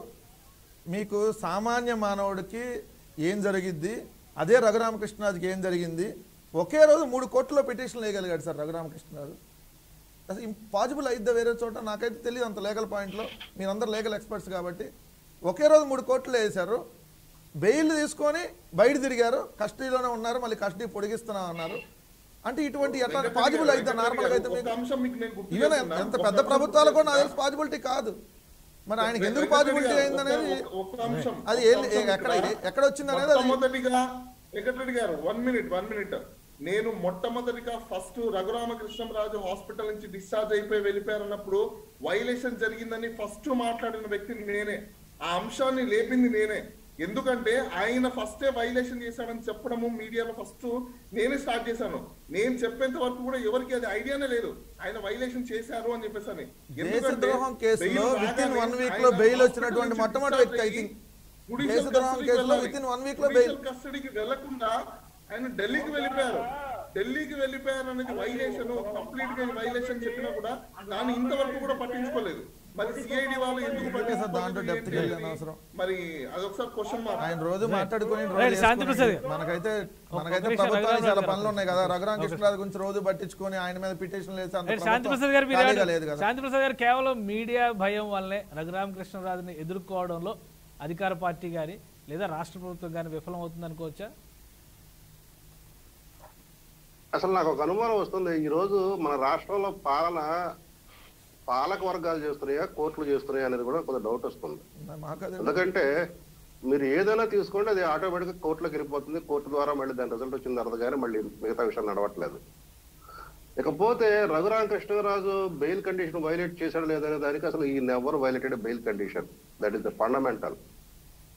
మీకు సామాన్య మానవుడికి ఏం జరిగిద్ది అదే రఘురామకృష్ణరాజుకి ఏం జరిగింది ఒకే రోజు మూడు కోట్ల పిటిషన్లు వేయగలిగాడు సార్ రఘురామకృష్ణరాజు అసలు ఇంపాసిబుల్ అయిద్దా వేరే చోట నాకైతే తెలియదు అంత లీగల్ పాయింట్లో మీరందరూ లీగల్ ఎక్స్పర్ట్స్ కాబట్టి ఒకే రోజు మూడు కోట్లు వేశారు బెయిల్ తీసుకొని బయట తిరిగారు కస్టడీలోనే ఉన్నారు మళ్ళీ కస్టడీ పొడిగిస్తున్నాం అన్నారు అంటే ఇటువంటి ఎట్లా వెంకటరెడ్డి పాసిబుల్ గారు, అయిద్దా వెంకటరెడ్డి నార్మల్గా అయితే గారు, మీకు ఒక అంశం మీకు నేను గుర్తు ఈవెన్ చేస్తున్నా. ఎంత ఒక పెద్ద అంశం ప్రభుత్వాలకు గుర్తు నాకు తెలిసి చేస్తున్నా. పాసిబిలిటీ కాదు మరి ఆయనకి ఎందుకు వెంకటరెడ్డి పాసిబిలిటీ గారు, అయిందనేది ఒక- ఒక అంశం, అది ఒక ఏ- అంశం ఎక్కడ ఇక్కడ ఎక్కడ వచ్చింది అనేది అది మొట్టమొదటిగా వెంకటరెడ్డి గారు వన్ మినిట్ వన్ మినిట్ నేను మొట్టమొదటిగా ఫస్ట్ రఘురామకృష్ణరాజు హాస్పిటల్ నుంచి డిశ్చార్జ్ అయిపోయి వెళ్ళిపోయారన్నప్పుడు వైలేషన్ జరిగిందని ఫస్ట్ మాట్లాడిన వ్యక్తిని నేనే ఆ అంశాన్ని లేపింది నేనే ఎందుకంటే ఆయన ఫస్టే వైలేషన్ చేశాడని చెప్పడము మీడియాలో ఫస్ట్ నేనే స్టార్ట్ చేశాను నేను చెప్పేంత వరకు కూడా ఎవరికి అది ఐడియానే లేదు ఆయన వైలేషన్ చేశారు అని చెప్పేసి అని. ఎందుకంటే దేశద్రోహం కేసులో bail within రాగానే one week ఆయన లో bail hospital వచ్చినటువంటి నుంచి మొట్టమొదటి discharge వ్యక్తి, I అయ్యి think. judicial దేశద్రోహం custody కేసులో వెళ్ళాలి. within one week లో bail. Judicial కస్టడీకి వెళ్లకుండా ఆయన ఢిల్లీకి వెళ్ళిపోయారు ఢిల్లీకి వెళ్ళిపోయారు అనేది వైలేషన్ కంప్లీట్ గా వైలేషన్ చెప్పినా కూడా దాన్ని ఇంతవరకు కూడా పట్టించుకోలేదు మరి సిఐడి వాళ్ళు ఎందుకు సార్, దాంట్లో పట్టించుకోలేదు depth కి ఏంటి వెళ్ళని అనేది అవసరం. మరి అదొకసారి క్వశ్చన్ మార్క్ ఆయన రోజు మాట్లాడుకుని రోజు రైట్, శాంతి చేసుకుని ప్రసాద్ గారు. మనకైతే ఒక మనకైతే నిమిషం, ప్రభుత్వానికి రఘురామ్ చాలా గారు. పనులు ఉన్నాయి కదా రఘురామ కృష్ణరాజు గురించి రోజు పట్టించుకొని ఆయన మీద పిటిషన్ వేసి అంత రైట్, శాంతి ప్రభుత్వం ప్రసాద్ గారు మీరు ఖాళీగా ఏమంటారు? లేదు కదా శాంతి ప్రసాద్ గారు కేవలం మీడియా భయం వల్లనే రఘురామకృష్ణరాజుని ఎదుర్కోవడంలో అధికార పార్టీ కానీ లేదా రాష్ట్ర ప్రభుత్వం కానీ విఫలం అవుతుంది అనుకోవచ్చా అసలు నాకు ఒక అనుమానం వస్తుంది ఈ రోజు మన రాష్ట్రంలో పాలన పాలక వర్గాలు చేస్తున్నాయా కోర్టులు చేస్తున్నాయా అనేది కూడా కొంత డౌట్ వస్తుంది మాకు అదే ఎందుకంటే మీరు ఏదైనా తీసుకోండి అది ఆటోమేటిక్ కోర్టులోకి వెళ్ళిపోతుంది కోర్టు ద్వారా మళ్ళీ దాని రిజల్ట్ వచ్చిన తర్వాత కానీ మళ్ళీ మిగతా విషయాలు నడవట్లేదు ఇకపోతే Raghurama Krishnaraju bail condition violate చేశాడు లేదనే దానికి అసలు ఈ never violated bail condition that is the fundamental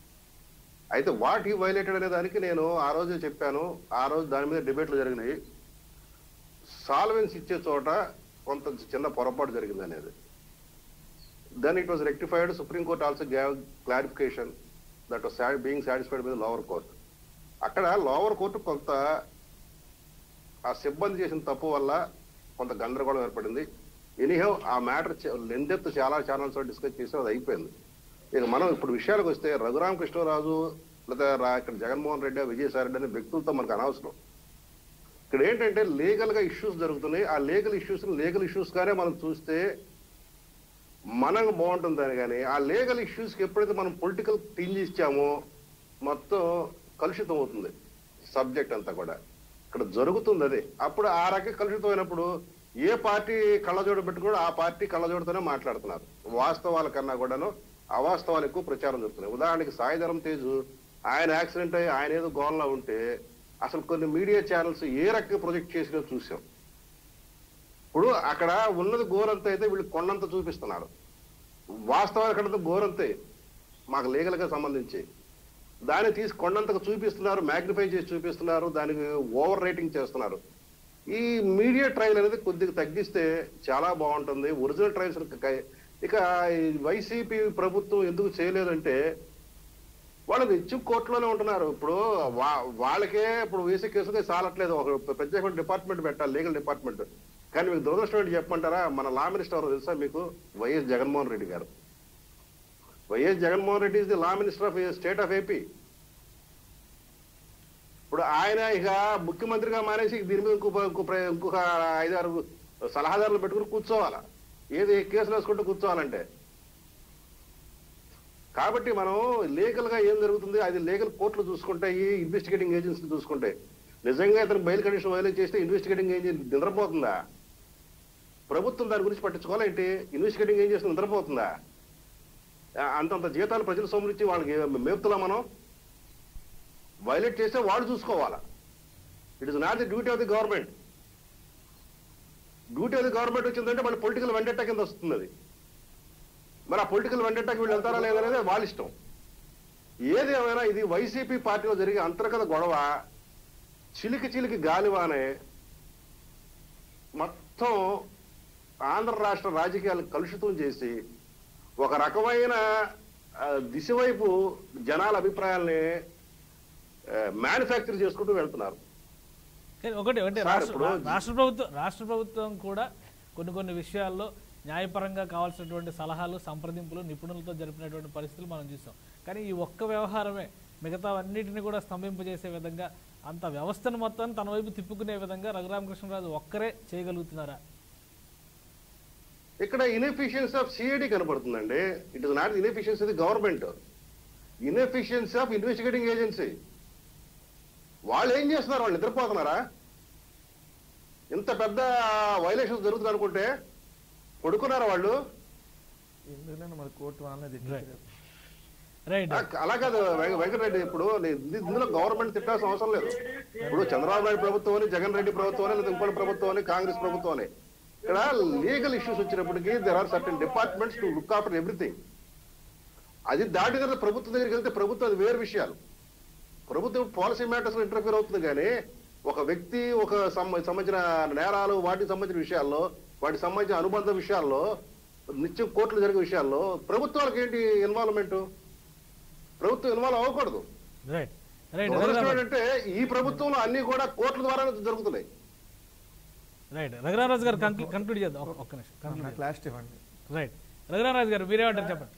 అయితే వాట్ ఈ వైలేటెడ్ అనే దానికి నేను ఆ రోజే చెప్పాను ఆ రోజు దాని మీద డిబేట్లు జరిగినాయి సాల్వెన్స్ ఇచ్చే చోట కొంత చిన్న పొరపాటు జరిగింది అనేది then it was rectified supreme court also gave clarification that was being satisfied with lower court అక్కడ లోవర్ కోర్టు కొంత ఆ సిబ్బంది చేసిన తప్పు వల్ల కొంత గందరగోళం ఏర్పడింది ఎనీహౌ ఆ మ్యాటర్ లెందెత్తు చాలా ఛానల్స్ డిస్కస్ చేసి అది అయిపోయింది ఇక మనం ఇప్పుడు విషయాలకు వస్తే రఘురామ కృష్ణరాజు లేదా రా- ఇక్కడ జగన్మోహన్ రెడ్డి విజయసాయి రెడ్డి అనే వ్యక్తులతో మనకు అనవసరం ఇక్కడ ఏంటంటే లీగల్ గా ఇష్యూస్ జరుగుతున్నాయి ఆ లీగల్ ఇష్యూస్ లీగల్ ఇష్యూస్ గానే మనం చూస్తే మనకు బాగుంటుందని కానీ ఆ లీగల్ ఇష్యూస్ కి ఎప్పుడైతే మనం పొలిటికల్ టింజ్ ఇచ్చామో మొత్తం కలుషితం అవుతుంది సబ్జెక్ట్ అంతా కూడా ఇక్కడ జరుగుతుంది అదే అప్పుడు ఆ రకంగా కలుషితం అయినప్పుడు ఏ పార్టీ కళ్ళజోడు పెట్టుకుని ఆ పార్టీ కళ్ళజోడుతోనే మాట్లాడుతున్నారు వాస్తవాల కన్నా కూడాను అవాస్తవాలు ఎక్కువ ప్రచారం జరుగుతున్నాయి ఉదాహరణకి సాయిధరం తేజు ఆయన యాక్సిడెంట్ అయ్యి ఆయన ఏదో గోల్లా ఉంటే అసలు కొన్ని మీడియా ఛానల్స్ ఏ రకంగా ప్రొజెక్ట్ చేసినా చూసాం ఇప్పుడు అక్కడ ఉన్నది గోరంత అయితే వీళ్ళు కొండంత చూపిస్తున్నారు వాస్తవాలు అక్కడ గోరంతే మాకు లీగల్ గా సంబంధించి దాన్ని తీసి కొండంతకు చూపిస్తున్నారు మ్యాగ్నిఫై చేసి చూపిస్తున్నారు దానికి ఓవర్ రేటింగ్ చేస్తున్నారు ఈ మీడియా ట్రయల్ అనేది కొద్దిగా తగ్గిస్తే చాలా బాగుంటుంది ఒరిజినల్ ట్రయల్స్ ఇక ఈ వైసీపీ ప్రభుత్వం ఎందుకు చేయలేదంటే వాళ్ళు నిత్యం కోర్టులోనే ఉంటున్నారు ఇప్పుడు వా- వాళ్ళకే ఇప్పుడు వేసే కేసులకే సాలట్లేదు ఒక ప్రత్యేకమైన డిపార్ట్మెంట్ పెట్టాలి లీగల్ డిపార్ట్మెంట్ కానీ మీకు దురదృష్టం ఏంటి చెప్పమంటారా మన లా మినిస్టర్ ఎవరో తెలుసా మీకు వైఎస్ జగన్మోహన్ రెడ్డి గారు YS Jaganmohan Reddy is the law minister of state of AP ఇప్పుడు ఆయన ఇక ముఖ్యమంత్రిగా మానేసి దీని మీద ఇంకో ఇంకో ప్ర- ఇంకొక ఐదారు సలహాదారులు పెట్టుకుని కూర్చోవాలా ఏది కేసులు వేసుకుంటూ కూర్చోవాలంటే కాబట్టి మనం లీగల్ గా ఏం జరుగుతుంది అది లీగల్ కోర్టులు చూసుకుంటాయి ఇన్వెస్టిగేటింగ్ ఏజెన్సీలు చూసుకుంటాయి నిజంగా ఇతను బెయిల్ కండిషన్ వైలేట్ చేస్తే ఇన్వెస్టిగేటింగ్ ఏజెన్సీ నిద్రపోతుందా ప్రభుత్వం దాని గురించి పట్టించుకోవాలా ఏంటి ఇన్వెస్టిగేటింగ్ ఏజెన్సీ నిద్రపోతుందా ఆ, అంతంత జీతాలు ప్రజల సొమ్ము ఇచ్చి వాళ్ళకి మేపుతున్నా మనం వైలేట్ చేస్తే వాళ్ళు చూసుకోవాలా it is not the duty of the government duty of the government వచ్చిందంటే మళ్ళీ పొలిటికల్ వెండెట్టా కింద వస్తుంది అది మరి ఆ పొలిటికల్ వెండెట్టాకి వీళ్ళు వెళ్తారా లేదనేది వాళ్ళ ఇష్టం ఏది ఏమైనా ఇది వైసీపీ పార్టీలో జరిగే అంతర్గత గొడవ చిలికి చిలికి గాలివానే మొత్తం ఆంధ్ర రాష్ట్ర రాజకీయాలను కలుషితం చేసి ఒక రకమైన ఆ, దిశ వైపు జనాల అభిప్రాయాల్ని మ్యానుఫ్యాక్చర్ చేసుకుంటూ వెళ్తున్నారు కానీ ఒకటి అంటే సార్, రాష్ట్ర ఇప్పుడు- రాష్ట్ర ప్రభుత్వం రాష్ట్ర ప్రభుత్వం కూడా కొన్ని కొన్ని విషయాల్లో న్యాయపరంగా కావాల్సినటువంటి సలహాలు సంప్రదింపులు నిపుణులతో జరిపినటువంటి పరిస్థితులు మనం చూసాం కానీ ఈ ఒక్క వ్యవహారమే మిగతా అన్నిటిని కూడా స్తంభింపజేసే విధంగా అంత వ్యవస్థను మొత్తం తన వైపు తిప్పుకునే విధంగా రఘురామకృష్ణరాజు ఒక్కరే చేయగలుగుతున్నారా ఇక్కడ ఇన్ఎఫిషియన్సీ ఆఫ్ సిఐడి కనబడుతుందండి it is not inefficiency of the government inefficiency of investigating agency వాళ్ళు ఏం చేస్తున్నారు వాళ్ళు నిద్రపోతున్నారా ఇంత పెద్ద వైలేషన్స్ జరుగుతుంది అనుకుంటే పడుకున్నారా వాళ్ళు ఎందుకంటే మరి కోర్టు వాళ్ళని Right. రైట్ ఆ, అలా కాదు వెంక- వెంకటరెడ్డి ఇప్పుడు నే- ఇది- ఇందులో గవర్నమెంట్ తిట్టాల్సిన అవసరం లేదు ఇప్పుడు చంద్రబాబు నాయుడు ప్రభుత్వం అని జగన్ రెడ్డి ప్రభుత్వం అని లేదా ఇంకోటి ప్రభుత్వం అని కాంగ్రెస్ ప్రభుత్వం అని ఇక్కడ లీగల్ ఇష్యూస్ వచ్చినప్పటికీ there are certain departments to look after everything అది దాటి తర్వాత ప్రభుత్వం దగ్గరికి వెళ్తే ప్రభుత్వం అది వేరు విషయాలు ప్రభుత్వం పాలసీ మ్యాటర్స్ ఇంటర్ఫీర్ అవుతుంది కానీ ఒక వ్యక్తి ఒక సంబ- సంబంధించిన నేరాలు వాటికి సంబంధించిన విషయాల్లో వాటికి సంబంధించిన అనుబంధ విషయాల్లో నిత్యం కోర్టులు జరిగే విషయాల్లో ప్రభుత్వాలకు ఏంటి ఇన్వాల్వ్మెంట్ ప్రభుత్వం ఇన్వాల్వ్ అవ్వకూడదు రైట్ రైట్ దురదృష్టం ఏంటంటే ఈ ప్రభుత్వంలో అన్ని కూడా కోర్టుల ద్వారా జరుగుతున్నాయి రైట్ రఘురామరాజు గారు కంక్లూడ్ చేద్దాం ఒక్క- ఒక్క నిమిషం కంక్లూడ్ క్లారిటీ ఇవ్వండి రైట్ రఘురామరాజు గారు మీరేమంటారు చెప్పండి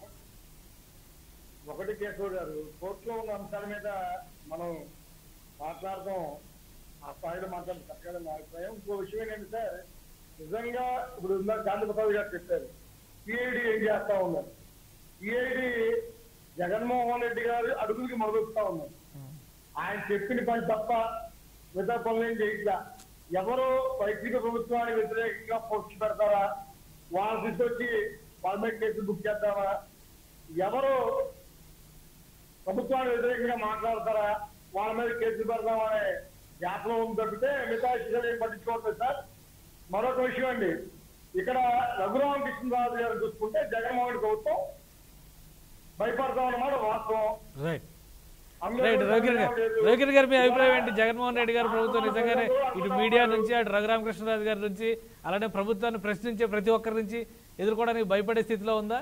ఒకటి కేశవ్ గారు కోర్టులో ఉన్న అంశాల మీద మనం మాట్లాడదాం ఆ స్థాయిలో మాట్లాడడం చక్కగా నా అభిప్రాయం ఇంకో విషయం ఏంటంటే నిజంగా ఇప్పుడు ఇందాక గాంధీ ప్రసాద్ గారు చెప్పారు సిఐడి ఏం చేస్తా ఉన్నారు సిఐడి జగన్మోహన్ రెడ్డి గారు అడుగులకి మొదలుస్తా ఉన్నారు ఆయన చెప్పిన పని తప్ప మిగతా పనులు ఏం చేయట్లా ఎవరు వైసీపీ ప్రభుత్వానికి వ్యతిరేకంగా పోస్ట్ పెడతారా వాళ్ళ తీసుకొచ్చి వాళ్ళ మీద కేసులు బుక్ చేద్దామా ఎవరు ప్రభుత్వానికి వ్యతిరేకంగా మాట్లాడతారా వాళ్ళ మీద కేసులు పెడదామనే జ్ఞాపకం ఉంది తప్పితే మిగతా విషయాలు ఏం పట్టించుకోవట్లేదు సార్ మరొక విషయం అండి ఇక్కడ రఘురామకృష్ణరాజు గారు చూసుకుంటే జగన్మోహన్ రెడ్డి ప్రభుత్వం భయపడతాం అన్నమాట వాస్తవం రైట్ రైట్ రవికిరణ్ గారు రవికిరణ్ గారు మీ అభిప్రాయం ఏంటి జగన్మోహన్ రెడ్డి గారు ప్రభుత్వం నిజంగానే ఇటు మీడియా నుంచి అటు రఘురామకృష్ణరాజు గారి నుంచి అలానే ప్రభుత్వాన్ని ప్రశ్నించే ప్రతి ఒక్కరి నుంచి ఎదుర్కోవడానికి భయపడే స్థితిలో ఉందా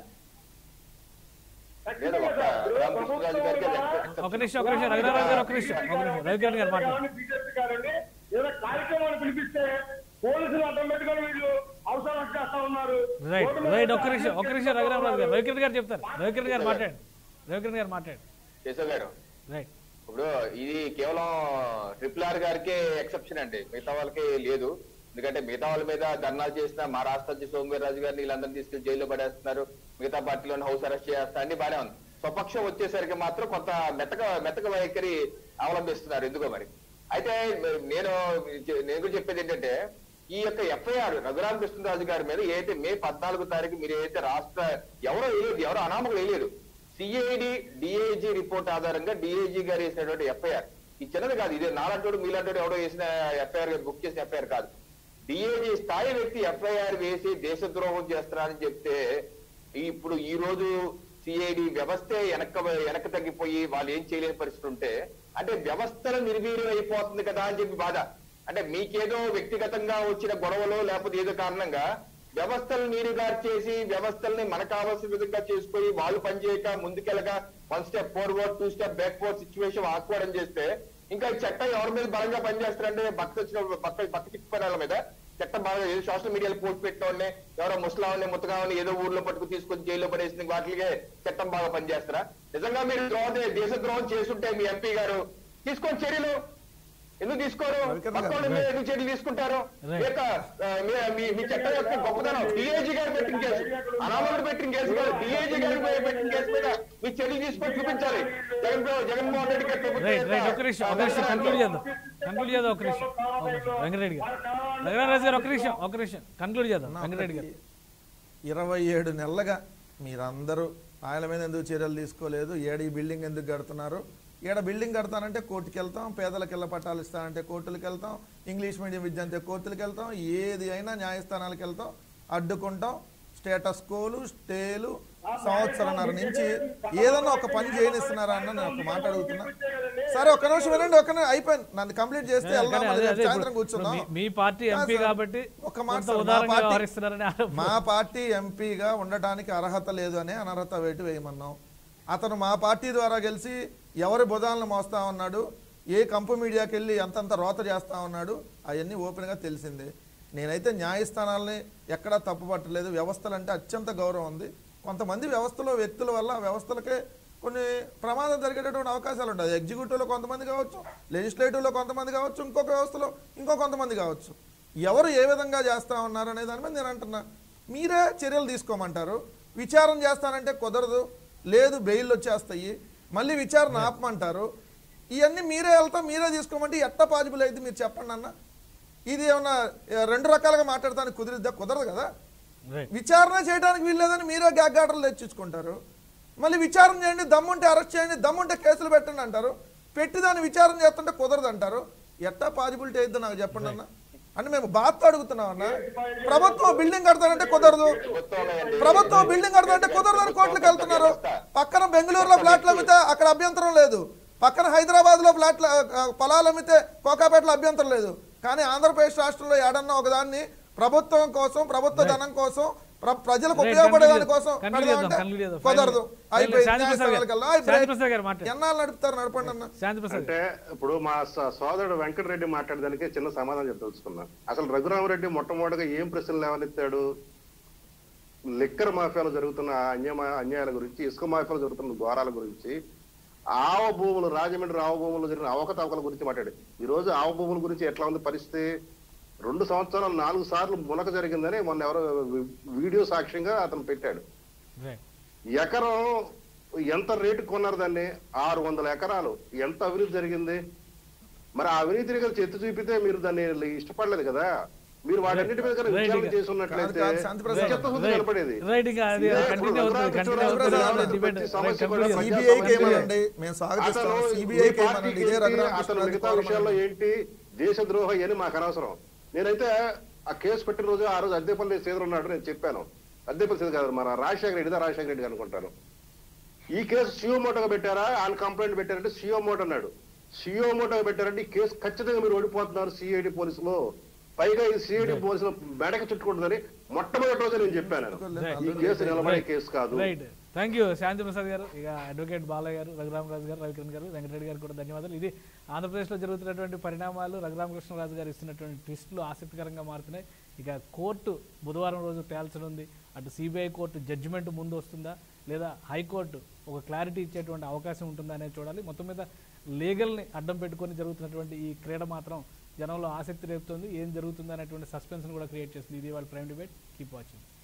నేను ఒక రామకృష్ణరాజు గారికి అది accept- ఒక నిమిషం ఒక నిమిషం రఘురామరాజు గారు ఒక నిమిషం ఒక నిమిషం రవికిరణ్ గారు మాట్లాడు బీజేపీ గారండి ఏదైనా కార్యక్రమాలు పిలిపిస్తే పోలీసులు అడ్డం పెట్టుకొని వీళ్ళు అవసరం చేస్తా ఉన్నారు రైట్ రోడ్డు మీద రైట్ ఒక్క నిమిషం ఒక్క నిమిషం రఘురామరాజు గారు రవికిరణ్ గారు చెప్తారు రవికిరణ్ గారు మాట్లాడండి రవికిరణ్ గారు మాట్లాడండి కేశవ్ గారు రైట్ ఇప్పుడు ఇది కేవలం ట్రిపుల్ ఆర్ గారికే ఎక్సెప్షన్ అండి మిగతా వాళ్ళకి లేదు ఎందుకంటే మిగతా వాళ్ళ మీద ధర్నాలు చేసిన మా రాష్ట్ర అధ్యక్షుడు సోమవీర్ రాజు గారిని వీళ్ళందరినీ తీసుకెళ్లి జైల్లో పడేస్తున్నారు మిగతా పార్టీలను హౌస్ అరెస్ట్ చేస్తారు అన్ని బానే ఉంది స్వపక్షం వచ్చేసరికి మాత్రం కొంత మెత్తక మెత్తక వైఖరి అవలంబిస్తున్నారు ఎందుకో మరి అయితే నేను నేను కూడా చెప్పేది ఏంటంటే ఈ యొక్క ఎఫ్ఐఆర్ రఘురామ కృష్ణరాజు గారి మీద ఏదైతే మే పద్నాలుగు తారీఖు మీరు ఏదైతే రాష్ట్ర ఎవరో వేయలేదు ఎవరో అనామకులు వేయలేదు సిఐడి డిఐజీ రిపోర్ట్ ఆధారంగా డిఐజీ గారు వేసినటువంటి ఎఫ్ఐఆర్ ఈ చిన్నది కాదు ఇదే నాలంటోడు మీలాంటోడు ఎవడో వేసిన ఎఫ్ఐఆర్ బుక్ చేసిన ఎఫ్ఐఆర్ కాదు డిఐజీ స్థాయి వ్యక్తి ఎఫ్ఐఆర్ వేసి దేశద్రోహం చేస్తున్నారని చెప్తే ఇప్పుడు ఈ రోజు సిఐడి వ్యవస్థే వెనక వెనక తగ్గిపోయి వాళ్ళు ఏం చేయలేని పరిస్థితి ఉంటే అంటే వ్యవస్థలు నిర్వీర్యం అయిపోతుంది కదా అని చెప్పి బాధ అంటే మీకేదో వ్యక్తిగతంగా వచ్చిన గొడవలో లేకపోతే ఏదో కారణంగా వ్యవస్థలు నీరుగార్చేసి వ్యవస్థల్ని మనకు కావాల్సిన విధంగా చేసుకొని వాళ్ళు పనిచేయక ముందుకెళ్ళగా one step forward two step backward situation awkward చేస్తే ఇంకా ఈ చట్టం ఎవరి మీద బలంగా పనిచేస్తారంటే భక్త వచ్చిన భక్త భక్త తిప్పుకోవడాల మీద చట్టం బాగా ఏదో సోషల్ మీడియాలో పోస్ట్ పెట్టిన ఎవరో ముసలావని ముత్తగావని ఏదో ఊర్లో పట్టుకు తీసుకొని జైల్లో పడేసిన వాటికే చట్టం బాగా పనిచేస్తారా నిజంగా మీరు ద్రోహం దేశ ద్రోహం చేస్తుంటే మీ ఎంపీ గారు తీసుకొని చర్యలు ఎందుకు తీసుకోరు రవికిరణ్ పక్క వాళ్ళ మీద ఎందుకు చర్యలు తీసుకుంటారు Right. ఈ యొక్క, ఆ, మీ- మీ- మీ చట్టం యొక్క గొప్పతనం డిఐజీ గారు పెట్టిన కేసు అనామకుడు పెట్టిన కేసు కాదు డిఐజీ గారు పెట్టిన కేసు మీద మీ చర్యలు తీసుకొని చూపించాలి జగన్ జగన్మోహన్ రెడ్డి గారి ప్రభుత్వం రైట్ రైట్ యొక్క, ఒక నిమిషం ఒక నిమిషం ఆ, కన్క్లూడ్ చేద్దాం కన్క్లూడ్ చేద్దాం ఒక నిమిషం ఒక నిమిషం. వెంకటరెడ్డి గారు రఘురామరాజు గారు ఒక నిమిషం ఒక నిమిషం కన్క్లూడ్ చేద్దాం వెంకటరెడ్డి గారు ఇరవై ఏడు నెలలుగా మీరందరూ ఆయన మీద ఎందుకు చర్యలు తీసుకోలేదు ఏడు ఈ బిల్డింగ్ ఎందుకు కడుతున్నారు ఏడ బిల్డింగ్ కడతానంటే కోర్టుకి వెళ్తాం పేదలకు ఇళ్ళ పట్టాలు ఇస్తానంటే కోర్టులకు వెళ్తాం ఇంగ్లీష్ మీడియం విద్య అంతే కోర్టులకు వెళ్తాం ఏది అయినా న్యాయస్థానాలకు వెళ్తాం అడ్డుకుంటాం స్టేటస్ కోలు స్టేలు సంవత్సరంన్నర నుంచి ఏదన్నా ఒక పని చేయనిస్తున్నారా అన్న నేను ఒక మాట అడుగుతున్నా సరే ఒక నిమిషం వినండి ఒక నిమిషం అయిపోయింది నన్ను కంప్లీట్ చేస్తే వెళ్దాం కానీ మళ్ళీ అదే- రేపు అదే సాయంత్రం ఇప్పుడు- కూర్చుందాం ఇప్పుడు మీ- మీ పార్టీ ఎంపీ కాదు సార్. కాబట్టి ఒక మాట కొంత సార్, మా ఉదారంగా పార్టీ- వ్యవహరిస్తున్నారని ఆరోపణ. మా పార్టీ ఎంపీగా ఉండటానికి అర్హత లేదు అని అనర్హత వేటు వేయమన్నాం అతను మా పార్టీ ద్వారా గెలిచి ఎవరి బుధాలను మోస్తా ఉన్నాడు ఏ కంపు మీడియాకి వెళ్ళి ఎంతంత రోత చేస్తా ఉన్నాడు అవన్నీ ఓపెన్గా తెలిసిందే నేనైతే న్యాయస్థానాలని ఎక్కడా తప్పు పట్టలేదు వ్యవస్థలు అంటే అత్యంత గౌరవం ఉంది కొంతమంది వ్యవస్థలో వ్యక్తుల వల్ల ఆ వ్యవస్థలకే కొన్ని ప్రమాదం జరిగేటటువంటి అవకాశాలు ఉంటాయి ఎగ్జిక్యూటివ్లో కొంతమంది కావచ్చు లెజిస్లేటివ్లో కొంతమంది కావచ్చు ఇంకొక వ్యవస్థలో ఇంకో కొంతమంది కావచ్చు ఎవరు ఏ విధంగా చేస్తా ఉన్నారు అనే దాని మీద నేను అంటున్నా మీరే చర్యలు తీసుకోమంటారు విచారణ చేస్తానంటే కుదరదు లేదు బెయిల్ వచ్చేస్తాయి మళ్ళీ విచారణ ఆపమంటారు ఇవన్నీ మీరే వెళ్తాం మీరే తీసుకోమంటే ఎట్ట పాజిబుల్ అయితే మీరు చెప్పండి అన్న ఇది ఏమన్నా ఏ, రెండు రకాలుగా మాట్లాడటానికి కుదిరిద్దా కుదరదు కదా రైట్ విచారణ చేయడానికి వీల్లేదని మీరే గ్యాగ్గాటలు తెచ్చుకుంటారు మళ్ళీ విచారణ చేయండి దమ్ముంటే అరెస్ట్ చేయండి దమ్ముంటే కేసులు పెట్టండి అంటారు పెట్టి దాన్ని విచారణ చేస్తుంటే కుదరదు అంటారు ఎట్టా పాజిబిలిటీ అయిద్దో నాకు చెప్పండి అన్న అంటే మేము బాధతో అడుగుతున్నాం అన్న ప్రభుత్వం బిల్డింగ్ కడతానంటే కుదరదు ప్రభుత్వం బిల్డింగ్ కడతానంటే కుదరదు అని కోర్టులకు వెళ్తున్నారు పక్కన బెంగళూరులో ఫ్లాట్లు అమ్మితే అక్కడ అభ్యంతరం లేదు పక్కన హైదరాబాద్ లో ఫ్లాట్ల ఆ, పొలాలు అమ్మితే కోకాపేటలో అభ్యంతరం లేదు కానీ ఆంధ్రప్రదేశ్ రాష్ట్రంలో ఏడన్నా ఒకదాన్ని ప్రభుత్వం కోసం ప్రభుత్వ ధనం కోసం ప్ర- ప్రజలకు Right, ఉపయోగపడే conclude దాని కోసం conclude చేద్దాం, పెడదామంటే conclude చేద్దాం. కుదరదు Finally, అయిపోయింది శాంతి ప్రసాద్ గారు, న్యాయస్థానాలకు వెళ్ళాం. శాంతి ప్రసాద్ గారు మాట్లాడండి. ఎన్నాళ్ళు నడుపుతారు నడపండి అన్న శాంతి ప్రసాద్ అంటే ఇప్పుడు మా స- సోదరుడు వెంకటరెడ్డి మాట్లాడడానికి చిన్న సమాధానం చెప్పదలుచుకున్నా అసలు రఘురామరెడ్డి మొట్టమొదటిగా ఏం ప్రశ్నలు లేవనెత్తాడు లిక్కర్ మాఫియాలో జరుగుతున్న అన్యమ అన్యాయాల గురించి ఇసుక మాఫియాలో జరుగుతున్న ఘోరాల గురించి ఆవ భూములు రాజమండ్రి ఆవ భూములు జరిగిన అవకతవకల గురించి మాట్లాడు ఈ రోజు ఆవ భూముల గురించి ఎట్లా ఉంది పరిస్థితి రెండు సంవత్సరాలు నాలుగు సార్లు మునక జరిగిందని మొన్న ఎవరో వి- వీడియో సాక్ష్యంగా అతను పెట్టాడు రైట్ ఎకరం ఎంత రేటు కొన్నారు దాన్ని ఆరు వందల ఎకరాలు ఎంత అవినీతి జరిగింది మరి ఆ అవినీతిని కలిసి ఎత్తి చూపితే మీరు దాన్ని ఇష్టపడలేదు కదా మీరు వాటన్నిటి మీద కనుక Right, విచారణ right. చేసి ఉన్నట్లయితే కాదు, కాదు, శాంతి ప్రసాద్. చిత్తశుద్ధి కనపడేది రైట్ ఇంకా అది ఇదే కంటిన్యూ ఇప్పుడు అవుతుంది కంటిన్యూ రఘురామ అవుతుంది కృష్ణరాజు డిబేట్ ప్రతి సమస్య కూడా కంక్లూడ్ ప్రజా సిబిఐకి సమస్య. ఏమనండి మేము స్వాగతిస్తాం అతను సిబిఐకి మీ ఏమనండి పార్టీకి ఇదే ఏంటి, రఘురామ అతను కృష్ణరాజు మిగతా కోరమనండి. విషయాల్లో ఏంటి దేశద్రోహ అని మాకు అనవసరం నేనైతే ఆ కేసు పెట్టిన రోజు ఆ రోజు అద్దెపల్లి సీదర్ ఉన్నాడు నేను చెప్పాను అద్దెపల్లి సీదర్ కాదు మన రాజశేఖర రెడ్డి రాజశేఖర రెడ్డి అనుకుంటాను ఈ కేసు సిఓ మోటోగా పెట్టారా ఆయన కంప్లైంట్ పెట్టారంటే సిఓ మోటో అన్నాడు సిఓ మోటోగా పెట్టారంటే ఈ కేసు ఖచ్చితంగా మీరు ఓడిపోతున్నారు సిఐడి పోలీసులు పైగా ఈ సిఐడి పోలీసులు మెడక చుట్టుకుంటుందని మొట్టమొదటి రోజు నేను చెప్పాను నేను. ఈ కేసు నిలబడే కేసు కాదు right thank you Shanti Prasad గారు ఇక అడ్వకేట్ బాలయ్య గారు రఘురామరాజు గారు రవికిరణ్ గారు వెంకటరెడ్డి గారు కూడా ధన్యవాదాలు ఇది ఆంధ్రప్రదేశ్లో జరుగుతున్నటువంటి పరిణామాలు రఘురామకృష్ణరాజు గారు ఇస్తున్నటువంటి ట్విస్టులు ఆసక్తికరంగా మారుతున్నాయి ఇక కోర్టు బుధవారం రోజు తేల్చనుంది అటు సిబిఐ కోర్టు జడ్జిమెంట్ ముందు వస్తుందా లేదా హైకోర్టు ఒక క్లారిటీ ఇచ్చేటువంటి అవకాశం ఉంటుందా అనేది చూడాలి మొత్తం మీద లీగల్ని అడ్డం పెట్టుకొని జరుగుతున్నటువంటి ఈ క్రీడ మాత్రం జనంలో ఆసక్తి రేపుతోంది ఏం జరుగుతుంది అనేటువంటి సస్పెన్స్ని కూడా క్రియేట్ చేస్తుంది ఇది వాళ్ళ ప్రైమ్ డిబేట్ కీప్ వాచింగ్